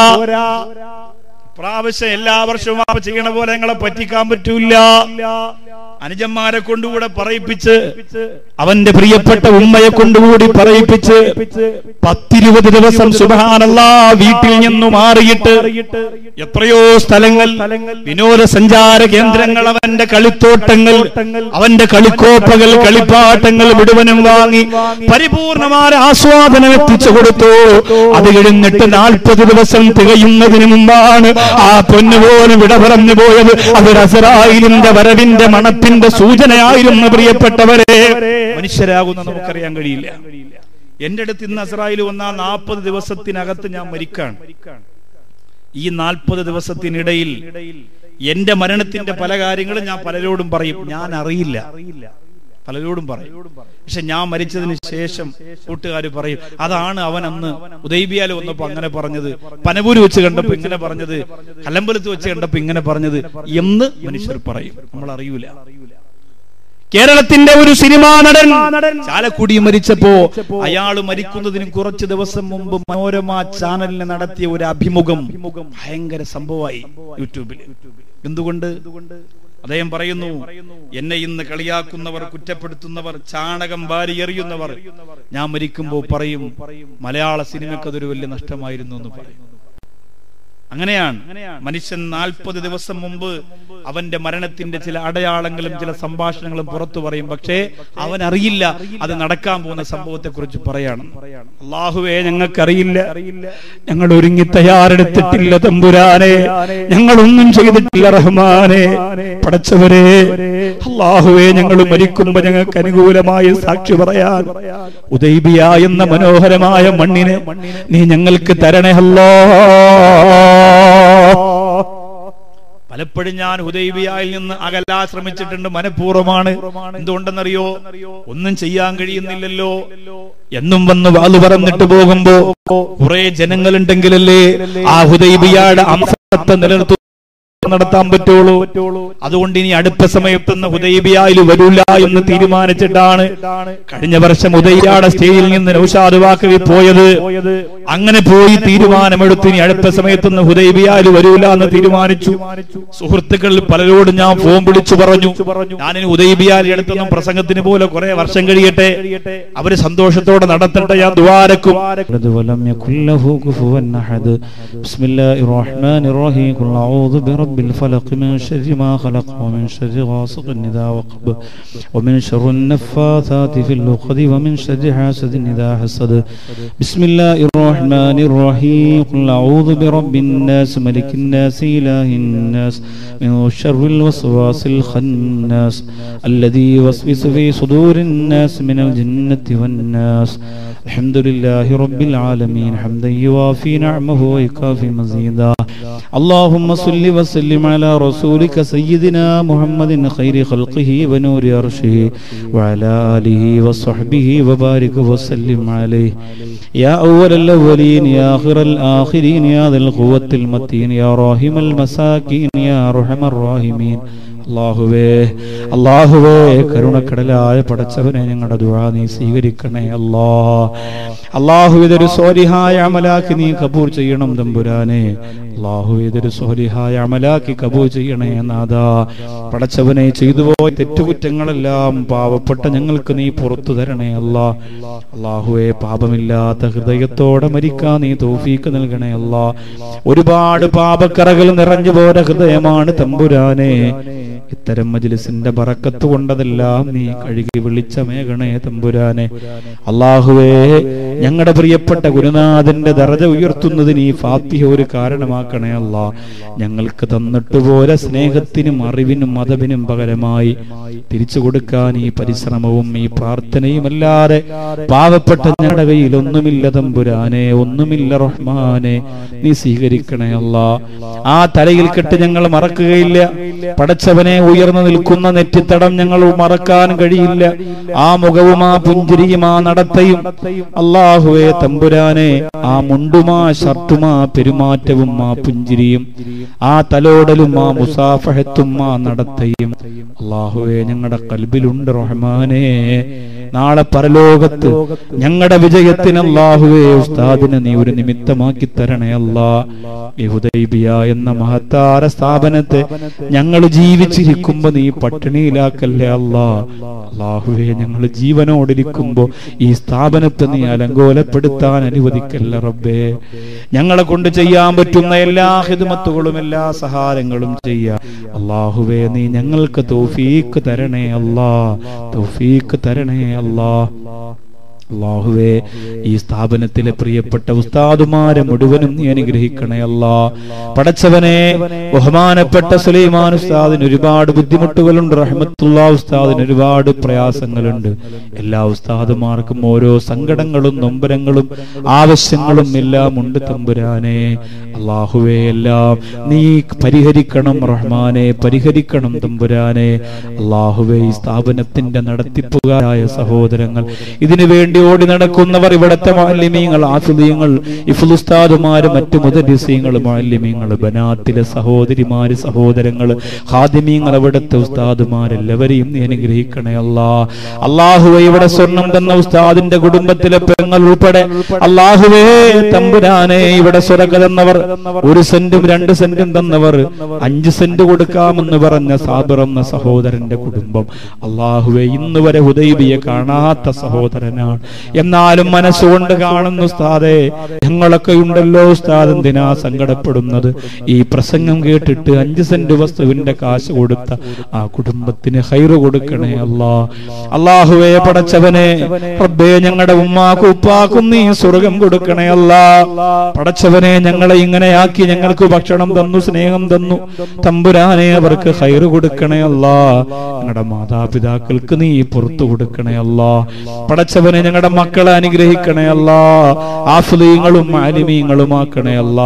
പ്രാവശ്യം എല്ലാ വർഷവും ആ ചെയ്യണ പോലെ ഞങ്ങളെ പറ്റിക്കാൻ പറ്റൂല അനുജന്മാരെ കൊണ്ടുകൂടെ പറയിപ്പിച്ച് അവന്റെ പ്രിയപ്പെട്ട ഉമ്മയെ കൊണ്ടുകൂടി പറയിപ്പിച്ച് പത്തിരുപത് ദിവസം സുബാനല്ല വീട്ടിൽ നിന്നു മാറിയിട്ട് എത്രയോ സ്ഥലങ്ങൾ വിനോദസഞ്ചാര കേന്ദ്രങ്ങൾ അവന്റെ കളിത്തോട്ടങ്ങൾ അവന്റെ കളിക്കോപ്പകൾ കളിപ്പാട്ടങ്ങൾ മുഴുവനും വാങ്ങി പരിപൂർണമായ ആസ്വാദനം എത്തിച്ചു കൊടുത്തു അത് കഴിഞ്ഞിട്ട് നാൽപ്പത് ദിവസം തികയുന്നതിന് മുമ്പാണ് ആ പൊന്നുപോലും വിട പറഞ്ഞു പോയത് അത് റസറായിലിന്റെ വരവിന്റെ മണത്തിന്റെ സൂചനയായിരുന്നു പ്രിയപ്പെട്ടവരെ മനുഷ്യരാകുന്ന നമുക്കറിയാൻ കഴിയില്ല എന്റെ അടുത്ത് ഇന്ന് അസറായിൽ വന്ന നാൽപ്പത് ദിവസത്തിനകത്ത് ഞാൻ മരിക്കാണ് ഈ നാൽപ്പത് ദിവസത്തിനിടയിൽ എന്റെ മരണത്തിന്റെ പല കാര്യങ്ങളും ഞാൻ പലരോടും പറയും ഞാൻ അറിയില്ല പലരോടും പറയും പക്ഷെ ഞാൻ മരിച്ചതിന് ശേഷം കൂട്ടുകാർ പറയും അതാണ് അവൻ അന്ന് ഉദൈബിയാൽ വന്നപ്പോ അങ്ങനെ പറഞ്ഞത് പനപൂര് വെച്ച് കണ്ടപ്പോ ഇങ്ങനെ പറഞ്ഞത് കലമ്പലത്ത് വെച്ച് കണ്ടപ്പോ ഇങ്ങനെ പറഞ്ഞത് എന്ന് മനുഷ്യർ പറയും നമ്മൾ അറിയൂല കേരളത്തിന്റെ ഒരു സിനിമാ നടൻ ചാലക്കുടി മരിച്ചപ്പോ അയാൾ മരിക്കുന്നതിന് കുറച്ച് ദിവസം മുമ്പ് മനോരമ ചാനലിന് നടത്തിയ ഒരു അഭിമുഖം ഭയങ്കര സംഭവമായി യൂട്യൂബിൽ എന്തുകൊണ്ട് അദ്ദേഹം പറയുന്നു എന്നെ ഇന്ന് കളിയാക്കുന്നവർ കുറ്റപ്പെടുത്തുന്നവർ ചാണകം വാരി എറിയുന്നവർ ഞാൻ മരിക്കുമ്പോ പറയും മലയാള സിനിമയ്ക്ക് അതൊരു വലിയ നഷ്ടമായിരുന്നു എന്ന് പറയും അങ്ങനെയാണ് മനുഷ്യൻ നാൽപ്പത് ദിവസം മുമ്പ് അവന്റെ മരണത്തിന്റെ ചില അടയാളങ്ങളും ചില സംഭാഷണങ്ങളും പുറത്തു പറയും പക്ഷേ അവൻ അറിയില്ല അത് നടക്കാൻ പോകുന്ന സംഭവത്തെ കുറിച്ച് പറയണം അള്ളാഹുവേ ഞങ്ങൾക്കറിയില്ല ഞങ്ങൾ ഒരുങ്ങി തയ്യാറെടുത്തിട്ടില്ല തമ്പുരാനെ ഞങ്ങളൊന്നും ചെയ്തിട്ടില്ല റഹ്മാനെ പടച്ചവരെ അള്ളാഹുവേ ഞങ്ങൾ മരിക്കുമ്പോ ഞങ്ങൾക്ക് അനുകൂലമായ സാക്ഷി പറയാൻ ഉദൈബിയ എന്ന മനോഹരമായ മണ്ണിനെ നീ ഞങ്ങൾക്ക് തരണേ അല്ലോ പലപ്പോഴും ഞാൻ ഹുദൈബിയായിൽ നിന്ന് അകലാ ശ്രമിച്ചിട്ടുണ്ട് മനഃപൂർവ്വമാണ് എന്തുകൊണ്ടെന്നറിയോ ഒന്നും ചെയ്യാൻ കഴിയുന്നില്ലല്ലോ എന്നും വന്ന് വാതു പറഞ്ഞിട്ട് പോകുമ്പോ കുറെ ജനങ്ങളുണ്ടെങ്കിലല്ലേ ആ ഹുദൈബിയയുടെ അംശത്തെ നിലനിർത്തു നടത്താൻ പറ്റുള്ളൂ അതുകൊണ്ട് ഇനി അടുത്ത സമയത്തൊന്ന് ഹുദൈബിയായിൽ വരൂല എന്ന് തീരുമാനിച്ചിട്ടാണ് കഴിഞ്ഞ വർഷം ഉദയ്യാടെ സ്റ്റേജിൽ നിന്ന് നൌഷാദ് വാക്കവി പോയത് അങ്ങനെ പോയി തീരുമാനമെടുത്ത് ഇനി അടുത്ത സമയത്തൊന്ന് ഹുദൈബിയായിൽ വരൂല എന്ന് തീരുമാനിച്ചു സുഹൃത്തുക്കളിൽ പലരോടും ഞാൻ ഫോൺ വിളിച്ചു പറഞ്ഞു ഞാനിനി ഉദൈബിയാൽ അടുത്തൊന്നും പ്രസംഗത്തിന് പോലെ കുറെ വർഷം കഴിയട്ടെ അവര് സന്തോഷത്തോടെ നടത്തട്ടെ ഞാൻ ദ്വാരക്കും ولد ولم يكن له كفوا أحد بسم الله الرحمن الرحيم قل أعوذ برب الفلق من شر ما خلق ومن شر غاسق إذا وقب ومن شر النفاثات في العقد ومن شر حاسد إذا حسد بسم الله الرحمن الرحيم قل أعوذ برب الناس ملك الناس إله الناس من شر الوسواس الخناس الذي يوسوس في صدور الناس من الجنة والناس الحمد لله رب العالمين حمدا يوافي نعمه ويكافي مزيدا اللهم صل وسلم على رسولك سيدنا محمد خير خلقه ونور عرشه وعلى آله وصحبه وبارك وسلم عليه يا أول الأولين يا آخر الآخرين يا ذا القوة المتين يا راحم المساكين يا أرحم الراحمين അള്ളാഹുവേ അള്ളാഹുവേ കരുണക്കടലായ പടച്ചവനെ ഞങ്ങളുടെ ദുആ നീ സ്വീകരിക്കണേ അല്ലാ അള്ളാഹു ഇതൊരു സോലിഹായ അമലാക്കി നീ കബൂർ ചെയ്യണം തമ്പുരാനെ അള്ളാഹു ഇതൊരു സോലിഹായ അമലാക്കി കബൂർ ചെയ്യണേ നാദാ പടച്ചവനെ ചെയ്തു പോയ തെറ്റുകുറ്റങ്ങളെല്ലാം പാവപ്പെട്ട ഞങ്ങൾക്ക് നീ പുറത്തു തരണേ അല്ലാ അള്ളാഹുവെ പാപമില്ലാത്ത ഹൃദയത്തോടെ മരിക്കാൻ നീ തോഫീക്ക് നൽകണേ അല്ലാ ഒരുപാട് പാപക്കറകൾ നിറഞ്ഞു പോര ഹൃദയമാണ് തമ്പുരാനെ ഇത്തരം മജ്ലിസിന്റെ ബറക്കത്ത് കൊണ്ടതെല്ലാം നീ കഴുകി വിളിച്ചമേകണേ തമ്പുരാനെ അള്ളാഹുവേ ഞങ്ങളുടെ പ്രിയപ്പെട്ട ഗുരുനാഥന്റെ ദറജ ഉയർത്തുന്നതിന് ഈ ഫാത്തിഹ ഒരു കാരണമാക്കണേ അല്ല ഞങ്ങൾക്ക് തന്നിട്ട് പോലെ സ്നേഹത്തിനും അറിവിനും മതവിനും പകരമായി തിരിച്ചു കൊടുക്കാൻ ഈ പരിശ്രമവും ഈ പ്രാർത്ഥനയും അല്ലാതെ പാവപ്പെട്ട ഞങ്ങളുടെ കയ്യിൽ ഒന്നുമില്ല തമ്പുരാനെ ഒന്നുമില്ല റഹ്മാനെ നീ സ്വീകരിക്കണേ അല്ല ആ തലയിൽ കെട്ട് ഞങ്ങൾ മറക്കുകയില്ല പടച്ചവനെ ഉയർന്നു നിൽക്കുന്ന നെറ്റിത്തടം ഞങ്ങൾ മറക്കാൻ കഴിയില്ല ആ മുഖവും ആ പുഞ്ചിരിയും ആ നടത്തയും അള്ളാഹുവെ തമ്പുരാനെ ആ മുണ്ടുമാ ഷർട്ടുമാ പെരുമാറ്റവും ആ പുഞ്ചിരിയും ആ തലോടലും ആ മുസാഫഹത്തും ആ നടത്തയും അള്ളാഹുവെ ഞങ്ങളുടെ കൽബിലുണ്ട് റഹ്മാനെ നാളെ പരലോകത്ത് ഞങ്ങളുടെ വിജയത്തിന് അള്ളാഹുവെ ഉസ്താദിനെ നീ ഒരു നിമിത്തമാക്കി തരണേ അല്ലാ ഈ ഹുദൈബിയ എന്ന മഹത്താര സ്ഥാപനത്തെ ഞങ്ങൾ ജീവിച്ചിരിക്കുമ്പോ നീ പട്ടിണിയിലാക്കല്ലേ അല്ലാ അള്ളാഹുവെ ഞങ്ങൾ ജീവനോടിരിക്കുമ്പോ ഈ സ്ഥാപനത്തെ നീ അലങ്കോലപ്പെടുത്താൻ അനുവദിക്കല്ല റബ്ബേ ഞങ്ങളെ കൊണ്ട് ചെയ്യാൻ പറ്റുന്ന എല്ലാ ഹിദ്മത്തുകളും എല്ലാ സഹാരങ്ങളും ചെയ്യാ അള്ളാഹുവേ നീ ഞങ്ങൾക്ക് തൗഫീക്ക് തരണേ അല്ലാ തൗഫീക്ക് തരണേ അല്ലാ അള്ളാഹുവേ ഈ സ്ഥാപനത്തിലെ പ്രിയപ്പെട്ട ഉസ്താദുമാരെ മുഴുവനും നീ അനുഗ്രഹിക്കണേ അല്ലാ പടച്ചവനെ ബഹുമാനപ്പെട്ട സുലൈമാൻ ഉസ്താദിന് ഒരുപാട് ബുദ്ധിമുട്ടുകളുണ്ട് റഹ്മത്തുള്ള ഉസ്താദിന് ഒരുപാട് പ്രയാസങ്ങളുണ്ട് എല്ലാ ഉസ്താദുമാർക്കും ഓരോ സങ്കടങ്ങളും നൊമ്പരങ്ങളും ആവശ്യങ്ങളും എല്ലാം ഉണ്ട് തമ്പുരാനെ അള്ളാഹുവേ എല്ലാം നീ പരിഹരിക്കണം റഹ്മാനെ പരിഹരിക്കണം തമ്പുരാനെ അള്ളാഹുവേ ഈ സ്ഥാപനത്തിന്റെ നടത്തിപ്പുകാരായ സഹോദരങ്ങൾ ഇതിനു വേണ്ടി ഓടി നടക്കുന്നവർ ഇവിടത്തെ മാലിന്യങ്ങൾ ആഫിദീയങ്ങൾ ഇഫുലുസ്താദുമാര് മറ്റു മുതലിസീങ്ങൾ മാലിന്യങ്ങൾ ബനാത്തിലെ സഹോദരിമാര് സഹോദരങ്ങൾ ഹാദിമീങ്ങൾ അവിടുത്തെ ഉസ്താദുമാരെല്ലാവരെയും നീ അനുഗ്രഹിക്കണേ അല്ലാ അള്ളാഹുവെ ഇവിടെ സ്വർണം തന്ന ഉസ്താദിന്റെ കുടുംബത്തിലെ പെങ്ങൾ ഉൾപ്പെടെ അള്ളാഹുവേ തമ്പുരാനെ ഇവിടെ സ്വരക തന്നവർ ഒരു സെന്റും രണ്ട് സെന്റും തന്നവർ അഞ്ച് സെന്റ് കൊടുക്കാമെന്ന് പറഞ്ഞ സാബിർ എന്ന സഹോദരന്റെ കുടുംബം അള്ളാഹുവെ ഇന്ന് വരെ ഹുദൈബിയെ കാണാത്ത സഹോദരനാണ് എന്നാലും മനസ്സുകൊണ്ട് കാണുന്നു ഉസ്താദെ ഞങ്ങളൊക്കെ ഉണ്ടല്ലോ ഉസ്താദ് എന്തിനാ സങ്കടപ്പെടുന്നത് ഈ പ്രസംഗം കേട്ടിട്ട് അഞ്ച് സെന്റ് വസ്തുവിന്റെ കാശ് കൊടുത്ത ആ കുടുംബത്തിന് ഹൈറ് കൊടുക്കണേ അല്ലാ അള്ളാഹുവെ പടച്ചവനെ റബ്ബേ ഞങ്ങളുടെ ഉമ്മാക്കും ഉപ്പാക്കും നീ സ്വർഗം കൊടുക്കണേ അല്ലാ പടച്ചവനെ ഞങ്ങളെ ഇങ്ങനെയാക്കി ഞങ്ങൾക്ക് ഭക്ഷണം തന്നു സ്നേഹം തന്നു തമ്പുരാനെ അവർക്ക് ഹൈറ് കൊടുക്കണേ അല്ലാ ഞങ്ങളുടെ മാതാപിതാക്കൾക്ക് നീ പുറത്തു കൊടുക്കണേ അല്ലാ പടച്ചവനെ ഞങ്ങളുടെ മക്കളെ അനുഗ്രഹിക്കണേ അല്ലാ ആഫ്ലീങ്ങളും ആലിമീങ്ങളും ആക്കണേ അല്ലാ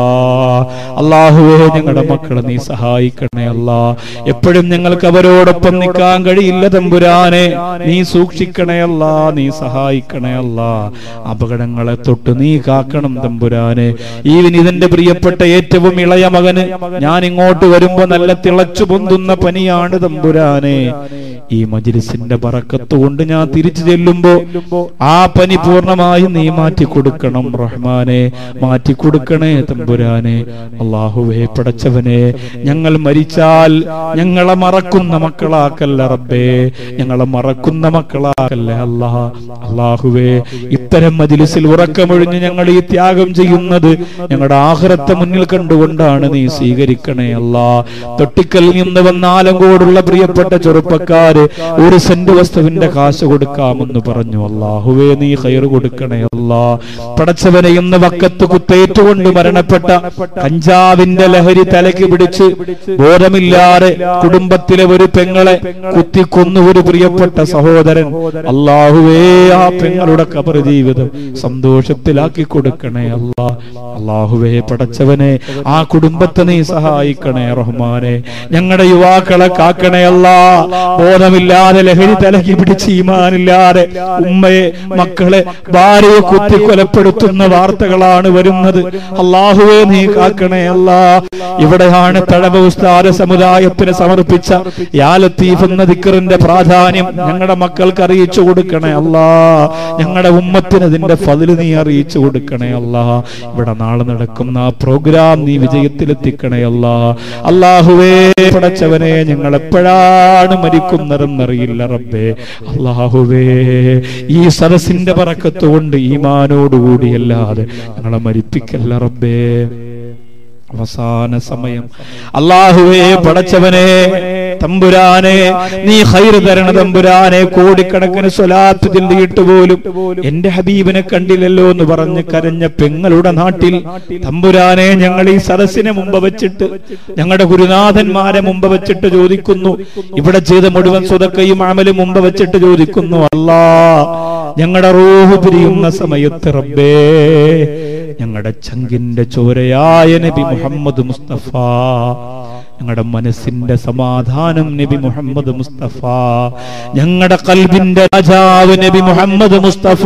അള്ളാഹുവേ ഞങ്ങളുടെ മക്കളെ നീ സഹായിക്കണേ അല്ലാ എപ്പോഴും ഞങ്ങൾക്ക് അവരോടൊപ്പം നിൽക്കാൻ കഴിയില്ല തമ്പുരാനെ നീ സൂക്ഷിക്കണേ അല്ലാ നീ സഹായിക്കണേ അല്ലാ അപകടങ്ങളെ തൊട്ട് നീ കാക്കണം തമ്പുരാനെ ഈ വിനീതന്റെ പ്രിയപ്പെട്ട ഏറ്റവും ഇളയ മകന് ഞാൻ ഇങ്ങോട്ട് വരുമ്പോ നല്ല തിളച്ചു പൊന്തുന്ന പനിയാണ് തമ്പുരാനെ ഈ മജിലിസിന്റെ പറക്കത്ത് കൊണ്ട് ഞാൻ തിരിച്ചു ചെല്ലുമ്പോ ആ പനി പൂർണ്ണമായും നീ മാറ്റി കൊടുക്കണം റഹ്മാനെ മാറ്റി കൊടുക്കണേ തമ്പുരാനെ അള്ളാഹുവേ പടച്ചവനെ ഞങ്ങൾ മരിച്ചാൽ ഞങ്ങളെ മറക്കുന്ന മക്കളാക്കല്ല റബ്ബേ ഞങ്ങളെ മറക്കുന്ന മക്കളാക്കല്ല അല്ലാ അള്ളാഹുവേ ഇത്തരം മജിലിസിൽ ഉറക്കമൊഴിഞ്ഞ് ഞങ്ങൾ ഈ ത്യാഗം ചെയ്യുന്നത് ഞങ്ങളുടെ ആഹ്റത്തെ മുന്നിൽ കണ്ടുകൊണ്ടാണ് നീ സ്വീകരിക്കണേ അല്ലാ തൊട്ടിക്കൽ നിന്ന് വന്ന ആലങ്കോടുള്ള പ്രിയപ്പെട്ട ചെറുപ്പക്കാര് ഒരു സെന്റ് വസ്തുവിന്റെ കാശ് കൊടുക്കാമെന്ന് പറഞ്ഞു അള്ളാഹുവേ നീ ഹൈർ കൊടുക്കണേ അല്ലാ പടച്ചവനെ ഇന്ന് വക്കത്ത് കുത്തേറ്റുകൊണ്ട് മരണപ്പെട്ട കഞ്ചാവിന്റെ ലഹരി തലയ്ക്ക് പിടിച്ച് ബോധമില്ലാതെ കുടുംബത്തിലെ ഒരു പെങ്ങളെ കുത്തിക്കൊന്നു ഒരു പ്രിയപ്പെട്ട സഹോദരൻ അള്ളാഹുവേ ആ പെങ്ങളുടെ കബർ ജീവിതം സന്തോഷത്തിലാക്കി കൊടുക്കണേ അല്ലാ അള്ളാഹുവേ പടച്ചവനെ ആ കുടുംബത്തെ നീ സഹായിക്കണേ റഹ്മാനെ ഞങ്ങളുടെ യുവാക്കളെ കാക്കണേ അല്ലാ ബോധമില്ലാതെ ലഹരി തലക്കി പിടിച്ച് ഈമാനില്ലാതെ ഉമ്മയെ മക്കളെ ഭാര്യയെ കുത്തി കൊലപ്പെടുത്തുന്ന വാർത്തകളാണ് വരുന്നത് അള്ളാഹുവെ നീ കാക്കണേ അല്ലാ ഇവിടെയാണ് തഴവ ഉസ്താദ സമുദായത്തിന് സമർപ്പിച്ച യാ ലത്തീഫ് എന്ന ദിക്കറിന്റെ പ്രാധാന്യം ഞങ്ങളുടെ മക്കൾക്ക് അറിയിച്ചു കൊടുക്കണേ അല്ലാ ഞങ്ങളുടെ ഉമ്മത്തിന് അതിന്റെ ഫതില് നീ അറിയിച്ചു കൊടുക്കണേ അല്ലാ ഇവിടെ നാളെ നടക്കുന്ന ആ പ്രോഗ്രാം നീ വിജയത്തിലെത്തിക്കണേ അല്ലാ അള്ളാഹുവേ പടച്ചവനെ ഞങ്ങൾ എപ്പോഴാണ് മരിക്കുന്നതെന്നറിയില്ല റബ്ബേ അള്ളാഹുവേ ഈ സദസ്സിന്റെ പറക്കത്ത് കൊണ്ട് ഈമാനോടുകൂടിയല്ലാതെ ഞങ്ങളെ മരിപ്പിക്കല്ല റബ്ബേ അവസാന സമയം അള്ളാഹുവേ പടച്ചവനെ തമ്പുരാനെ നീ ഹൈറ് തരണ തമ്പുരാനെ കോടിക്കണക്കിന് സ്വലാത്ത് ചിന്തിയിട്ട് പോലും എന്റെ ഹബീബിനെ കണ്ടില്ലല്ലോ എന്ന് പറഞ്ഞ് കരഞ്ഞ പെങ്ങളുടെ നാട്ടിൽ തമ്പുരാനെ ഞങ്ങൾ ഈ സദസ്സിനെ മുമ്പ് വെച്ചിട്ട് ഞങ്ങളുടെ ഗുരുനാഥന്മാരെ മുമ്പ് വെച്ചിട്ട് ചോദിക്കുന്നു ഇവിടെ ചെയ്ത മുഴുവൻ സ്വതക്കയും അമലും മുമ്പ് വെച്ചിട്ട് ചോദിക്കുന്നു അല്ലാ ഞങ്ങളുടെ റൂഹ് പിരിയുന്ന സമയത്ത് റബ്ബേ ഞങ്ങളുടെ ചങ്കിന്റെ ചോരയായ നബി മുഹമ്മദ് മുസ്തഫ ഞങ്ങളുടെ മനസ്സിന്റെ സമാധാനം നബി മുഹമ്മദ് മുസ്തഫ ഞങ്ങളുടെ കൽബിന്റെ രാജാവ് നബി മുഹമ്മദ് മുസ്തഫ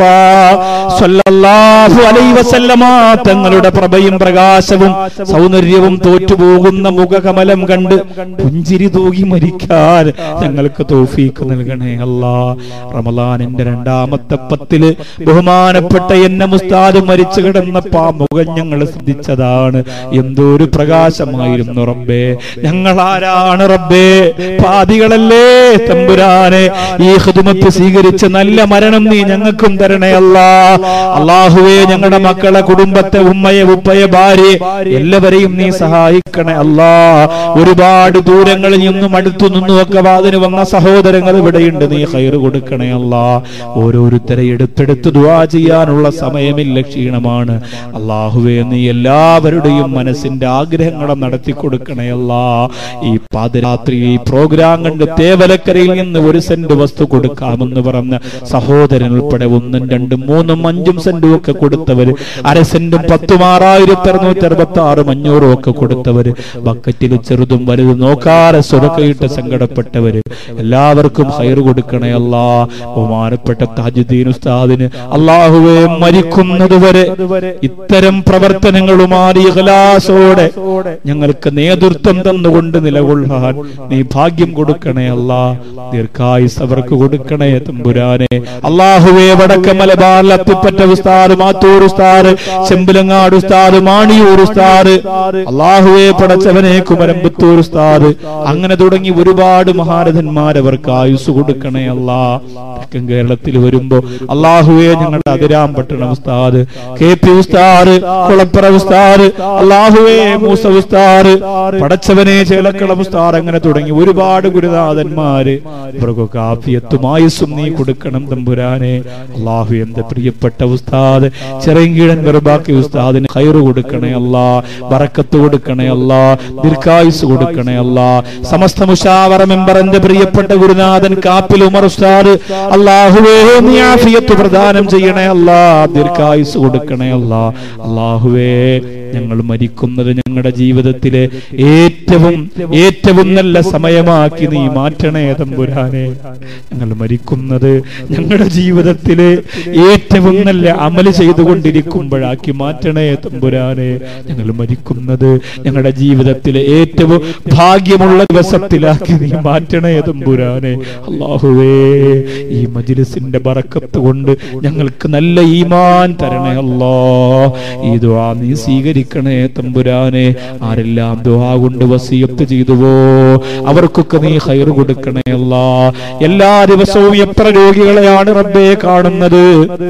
സല്ലല്ലാഹു അലൈഹി വസല്ലമ തങ്ങളുടെ പ്രഭയും പ്രകാശവും സൗന്ദര്യവും തോറ്റുപോകുന്ന മുഖകമലം കണ്ട് പുഞ്ചിരി തൂകി മരിക്കാൻ ഞങ്ങൾക്ക് തോഫീക്ക് നൽകണേ അല്ലാ റമലാനിന്റെ രണ്ടാമത്തെ പത്തില് ബഹുമാനപ്പെട്ട എന്നെ മുസ്താദ് മരിച്ചു കിടന്നപ്പോ ആ മുഖം ഞങ്ങൾ ശ്രദ്ധിച്ചതാണ് എന്തോ ഒരു പ്രകാശമായിരുന്നു റബ്ബേ ഞങ്ങൾ ആരാണ് റബ്ബേ പാതികളല്ലേ തമ്പുരാനെ ഈ ഹിദുമത്ത് സ്വീകരിച്ച് നല്ല മരണം നീ ഞങ്ങൾക്കും തരണേ അല്ലാ അള്ളാഹുവേ ഞങ്ങളുടെ മക്കളെ കുടുംബത്തെ ഉമ്മയെ ഉപ്പയെ ഭാര്യയെ എല്ലാവരെയും നീ സഹായിക്കണേ അല്ലാ ഒരുപാട് ദൂരങ്ങളിൽ നിന്നും അടുത്തു നിന്നും ഒക്കെ വാതിന് വന്ന സഹോദരങ്ങൾ ഇവിടെയുണ്ട് നീ ഹൈറ് കൊടുക്കണേ അല്ലാ ഓരോരുത്തരെ എടുത്തെടുത്ത് ദുവാ ചെയ്യാനുള്ള സമയമില്ല ക്ഷീണമാണ് അള്ളാഹുവേ നീ എല്ലാവരുടെയും മനസ്സിന്റെ ആഗ്രഹങ്ങളും നടത്തി കൊടുക്കണേ അല്ലാ ഈ പാതിരാത്രി ഈ പ്രോഗ്രാം കണ്ട് തേവലക്കരയിൽ നിന്ന് ഒരു സെന്റ് വസ്തു കൊടുക്കാമെന്ന് പറഞ്ഞ സഹോദരൻ ഉൾപ്പെടെ ഒന്നും രണ്ടും മൂന്നും അഞ്ചും സെന്റും ഒക്കെ കൊടുത്തവര് അര സെന്റും പത്തും ആറായിരത്തി അറുന്നൂറ്റി അറുപത്തി ആറും അഞ്ഞൂറും ഒക്കെ കൊടുത്തവര് ബക്കറ്റിൽ ചെറുതും വലുതും നോക്കാതെ സ്വതക്കയിട്ട് സങ്കടപ്പെട്ടവര് എല്ലാവർക്കും ഹൈർ കൊടുക്കണേ അല്ലാ ബഹുമാനപ്പെട്ട താജുദ്ദീൻ ഉസ്താദിന് അള്ളാഹുവെ മരിക്കുന്നത് വരെ ഇത്തരം പ്രവർത്തനങ്ങളുമായി ഇഖ്ലാസോടെ ഞങ്ങൾക്ക് നേതൃത്വം തന്നുകൊണ്ട് നിലകൊള്ളാൻ നീ ഭാഗ്യം കൊടുക്കണേ അല്ലാ ദീർഘായുസ് അവർക്ക് കൊടുക്കണേ തമ്പുരാനെ അള്ളാഹുവെ വടക്ക മലബാറിൽ അത്തിപ്പറ്റ ഉസ്താദ് മാത്തൂർ ഉസ്താദ് ചെമ്പലങ്ങാട് ഉസ്താദ് മാണിയൂർ ഉസ്താദ് അള്ളാഹുവെ പടച്ചവനെ കുമരമ്പത്തൂർ ഉസ്താദ് അങ്ങനെ തുടങ്ങി ഒരുപാട് മഹാരഥന്മാരവർക്ക് ആയുസ് കൊടുക്കണേ അല്ലാ തെക്കൻ കേരളത്തിൽ വരുമ്പോ അള്ളാഹുവെ ഞങ്ങളുടെ അതിരാം പട്ടണം ഉസ്താദ് കെ പി ഉസ്താദ് കുളപ്പുറ ഉസ്താദ് അള്ളാഹുവെ മൂസ ഉസ്താദ് പടച്ചവനെ ചേലക്കളം ഉസ്താദ് അങ്ങനെ തുടങ്ങി ഒരുപാട് ഗുരുനാഥന്മാര് ഇവർക്കൊക്കെ ആഫിയത്തും ആയുസ്സും നീ കൊടുക്കണം തമ്പുരാനെ അള്ളാഹു എന്റെ പ്രിയപ്പെട്ട ഉസ്താദ് ചെറിയങ്കീഴൻ വെറുബാക്കി ഉസ്താദിന് ഹൈറ് കൊടുക്കണേ അല്ലാ ബറക്കത്ത് കൊടുക്കണേ അല്ലാ ദീർഘായുസ് കൊടുക്കണേ അല്ലാ സമസ്ത മുഷാവറ മെമ്പർ എന്റെ പ്രിയപ്പെട്ട ഗുരുനാഥൻ കാപ്പിൽ ഉമർ ഉസ്താദ് അള്ളാഹുവേ നീ ആഫിയത്ത് പ്രദാനം ചെയ്യണേ അല്ലാ ദീർഘായുസ് കൊടുക്കണേ അല്ലാ അള്ളാഹുവേ ഞങ്ങൾ മരിക്കുന്നത് ഞങ്ങളുടെ ജീവിതത്തിലെ ഏറ്റവും ഏറ്റവും നല്ല സമയമാക്കി നീ മാറ്റണേ തമ്പുരാനെ ഞങ്ങൾ മരിക്കുന്നത് ഞങ്ങളുടെ ജീവിതത്തിലെ ഏറ്റവും നല്ല അമല് ചെയ്തുകൊണ്ടിരിക്കുമ്പോഴാക്കി മാറ്റണേ തമ്പുരാനെ ഞങ്ങൾ മരിക്കുന്നത് ഞങ്ങളുടെ ജീവിതത്തിലെ ഏറ്റവും ഭാഗ്യമുള്ള ദിവസത്തിലാക്കി നീ മാറ്റണേ തമ്പുരാനെ അള്ളാഹുവേ ഈ മജിലിസിന്റെ ബറക്കത്ത് കൊണ്ട് ഞങ്ങൾക്ക് നല്ല ഈമാൻ തരണേ അല്ലാ ഈ ദുആ നീ സ്വീകരിക്കണേ തമ്പുരാനെ ആരെല്ലാം ദുആ കൊണ്ട് വസിയത്ത് ചെയ്തുവോ അവർക്കൊക്കെ നീ ഹൈർ കൊടുക്കണേ അല്ലാ എല്ലാ ദിവസവും എത്ര രോഗികളെയാണ് റബ്ബേ കാണുന്നത്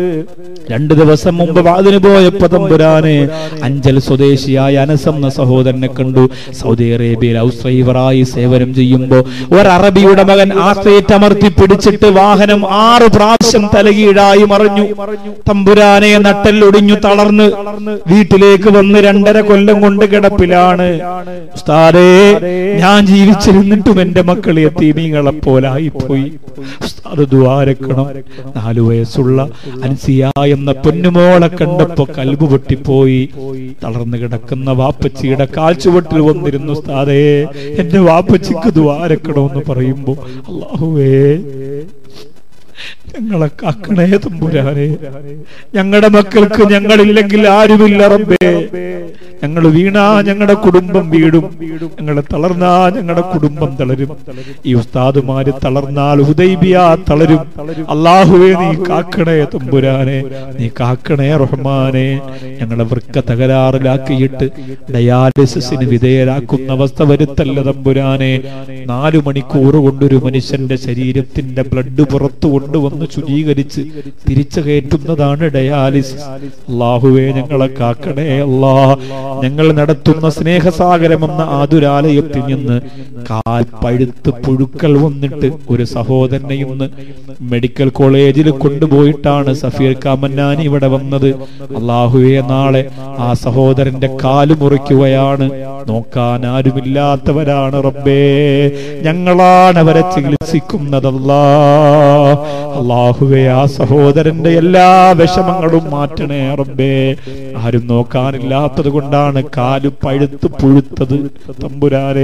രണ്ടു ദിവസം മുമ്പ് വാതിന് പോയപ്പോ തമ്പുരാനെ അഞ്ചൽ സ്വദേശിയായ അനസം എന്ന സഹോദരനെ കണ്ടു സൗദി അറേബ്യയിൽ ഹൗസ് ഡ്രൈവറായി സേവനം ചെയ്യുമ്പോ ഒരു അറബിയുടെ മകൻ ആശ്രയിറ്റ് അമർത്തി പിടിച്ചിട്ട് വാഹനം ആറ് പ്രാവശ്യം തലകീഴായി മറിഞ്ഞു തമ്പുരാനെ നട്ടല്ലൊടിഞ്ഞു തളർന്ന് വീട്ടിലേക്ക് വന്ന് രണ്ടര കൊല്ലം കൊണ്ട് കിടപ്പിലാണ് ഉസ്താദേ ഞാൻ ജീവിച്ചിരുന്നിട്ടും എന്റെ മക്കൾ എത്തീമീങ്ങളെ പോലായി പോയി ഉസ്താദ് ദ്വാരക്കണം നാലു വയസ്സുള്ള അൻസിയ എന്ന പൊന്നുമോളെ കണ്ടപ്പോ കൽബ് പൊട്ടിപ്പോയി തളർന്നു കിടക്കുന്ന വാപ്പച്ചിയുടെ കാൽച്ചുവട്ടിൽ വന്നിരുന്നു ഉസ്താദേ എന്റെ വാപ്പച്ചിക്ക് ദ്വാരക്കണമെന്ന് പറയുമ്പോ അള്ളാഹുവേ ഞങ്ങളെ കാക്കണേ തമ്പുരാനെ ഞങ്ങളുടെ മക്കൾക്ക് ഞങ്ങളില്ലെങ്കിൽ ആരുമില്ല റബ്ബേ ഞങ്ങൾ വീണാ ഞങ്ങളുടെ കുടുംബം വീടും ഞങ്ങൾ തളർന്നാ ഞങ്ങളുടെ കുടുംബം തളരും ഈ ഉസ്താദുമാര് തളർന്നാൽ ഹുദൈബിയ തളരും അള്ളാഹുവേ നീ കാക്കണേ തമ്പുരാനെ നീ കാക്കണേ റഹ്മാനെ ഞങ്ങളെ വൃക്ക തകരാറിലാക്കിയിട്ട് ഡയാലിസിന് വിധേയരാക്കുന്ന അവസ്ഥ വരുത്തല്ല തമ്പുരാനെ നാലു മണിക്കൂർ കൊണ്ടൊരു മനുഷ്യന്റെ ശരീരത്തിന്റെ ബ്ലഡ് പുറത്തു കൊണ്ടുവന്ന് ശുചീകരിച്ച് തിരിച്ചു കയറ്റുന്നതാണ് ഡയാലിസിസ് അള്ളാഹുവേ ഞങ്ങളെ കാക്കണേ അല്ലാ ഞങ്ങൾ നടത്തുന്ന സ്നേഹസാഗരം എന്ന ആതുരാലയത്തിൽ നിന്ന് കാൽ പഴുത്ത് പുഴുക്കൾ വന്നിട്ട് ഒരു സഹോദരനെ ഇന്ന് മെഡിക്കൽ കോളേജിൽ കൊണ്ടുപോയിട്ടാണ് സഫീർ കാമന്നാനി ഇവിടെ വന്നത് അള്ളാഹുവേ നാളെ ആ സഹോദരന്റെ കാല് മുറിക്കുകയാണ് നോക്കാൻ ആരുമില്ലാത്തവരാണ് റബ്ബേ ഞങ്ങളാണ് അവരെ ചികിത്സിക്കുന്നതല്ലാ അള്ളാഹുവേ ആ സഹോദരന്റെ എല്ലാ വിഷമങ്ങളും മാറ്റണേ റബ്ബേ ആരും നോക്കാനില്ലാത്തത് കൊണ്ടാണ് കാല് പഴുത്ത് പുഴുത്തത് തമ്പുരാനെ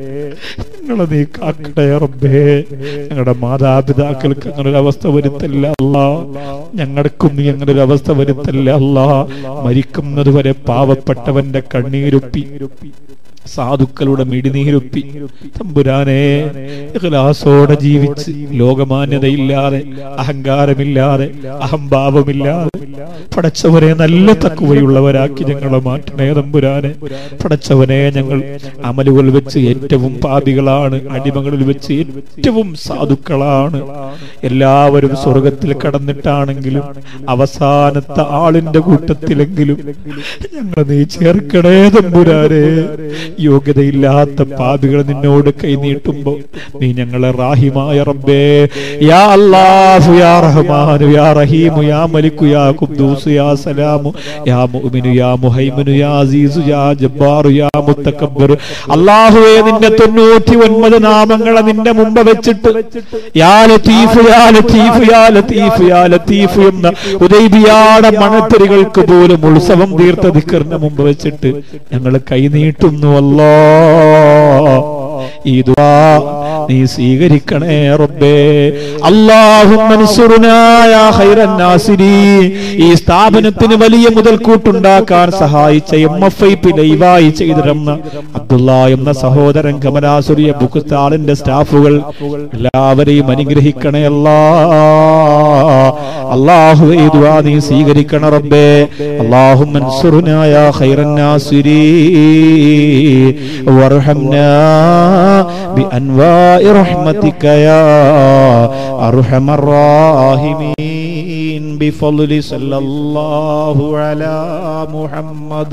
ഞങ്ങളെ നീ കാക്കണേ റബ്ബേ ഞങ്ങളുടെ മാതാപിതാക്കൾക്ക് അങ്ങനെ ഒരു അവസ്ഥ വരുത്തല്ല അല്ല ഞങ്ങൾക്കും നീ അങ്ങനെ ഒരു അവസ്ഥ വരുത്തല്ല അല്ല മരിക്കുന്നത് വരെ പാവപ്പെട്ടവന്റെ കണ്ണീരൊപ്പി സാധുക്കളുടെ മിടിനീരൊപ്പി തമ്പുരാനെ ഇഖ്ലാസോടെ ജീവിച്ച് ലോകമാന്യതയില്ലാതെ അഹങ്കാരമില്ലാതെ അഹംഭാവമില്ലാതെ പടച്ചവനെ നല്ല തക്കുവയുള്ളവരാക്കി ഞങ്ങളെ മാറ്റണേ തമ്പുരാനെ പടച്ചവനെ ഞങ്ങൾ അമലുകൾ വെച്ച് ഏറ്റവും പാപികളാണ് അടിമകളിൽ വെച്ച് ഏറ്റവും സാധുക്കളാണ് എല്ലാവരും സ്വർഗത്തിൽ കടന്നിട്ടാണെങ്കിലും അവസാനത്തെ ആളിന്റെ കൂട്ടത്തിലെങ്കിലും ഞങ്ങൾ നീ ചേർക്കണേ തമ്പുരാനെ യോഗ്യതയില്ലാത്ത പാപികൾ നിന്നോട് കൈനീട്ടുമ്പോ നീ ഞങ്ങളെ റാഹിമായ റബ്ബേ യാ അല്ലാഹു യാ റഹ്മാനു യാ റഹീമു യാ മലിക്കു യാ ഖുദ്ദൂസ് യാ സലാമു യാ മുഅ്മിനു യാ മുഹൈമിനു യാ അസീസു യാ ജബ്ബാറു യാ മുത്തക്കബ്ബർ അല്ലാഹുവേ നിന്റെ 99 നാമങ്ങളെ നിന്റെ മുമ്പ് വെച്ചിട്ട് യാ ലത്തീഫ് യാ ലത്തീഫ് യാ ലത്തീഫ് യാ ലത്തീഫ് എന്ന ഉദൈബിയാടെ മണത്തരികൾക്ക് പോലും ഉത്സവം തീർത്ത ദിക്കറിന്റെ മുമ്പ് വെച്ചിട്ട് ഞങ്ങൾ കൈനീട്ടുന്നു അല്ലോ ഈ ദുആ നീ സ്വീകരിക്കണേ റബ്ബേ അല്ലാഹുമ്മൻസുറുനായ ഖൈറൻ നാസിരി ഈ സ്ഥാപനത്തിന് വലിയ മുതൽക്കൂട്ടുണ്ടാക്കാൻ സഹായിച്ച എം എഫ് ഐ പി ലൈവായി ചെയ്തിരുന്ന അബ്ദുള്ള എന്ന സഹോദരൻ കമലാസുരിയ ബുക്ക് സ്റ്റാളിന്റെ സ്റ്റാഫുകൾ എല്ലാവരെയും അനുഗ്രഹിക്കണേ അല്ലാ അള്ളാഹു ഈ ദുആ നീ സ്വീകരിക്കണ റബ്ബേ അല്ലാഹുമ്മൻസുറുനായ ഖൈറൻ നാസിരി വർഹംനാ بأنواع رحمتك يا أرحم الراحمين بفضل صلى الله على محمد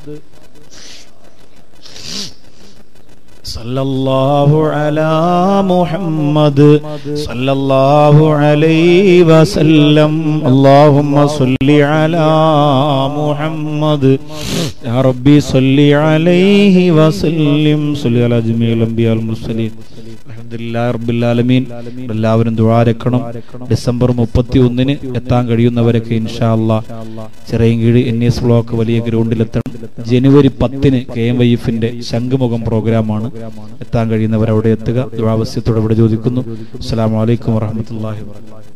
صلى الله على محمد صلى الله عليه وسلم اللهم صل على محمد يا ربي صل عليه وسلم صل على جميع الانبياء المرسلين റബ്ബില്ലാലമീൻ എല്ലാവരും ദുഴാരക്കണം ഡിസംബർ മുപ്പത്തി ഒന്നിന് എത്താൻ കഴിയുന്നവരൊക്കെ ഇൻഷാ അല്ലാ ചെറിയൻകീഴ് എൻ എസ് ബ്ലോക്ക് വലിയ ഗ്രൗണ്ടിലെത്തണം ജനുവരി പത്തിന് കെ എം വൈഫിന്റെ ശംഖുമുഖം പ്രോഗ്രാമാണ് എത്താൻ കഴിയുന്നവർ അവിടെ എത്തുക ദുഴാവസ്യത്തോടെ ഇവിടെ ചോദിക്കുന്നു അസ്സലാമു അലൈക്കും വറഹമത്തല്ലാഹി വാബറകാതുഹു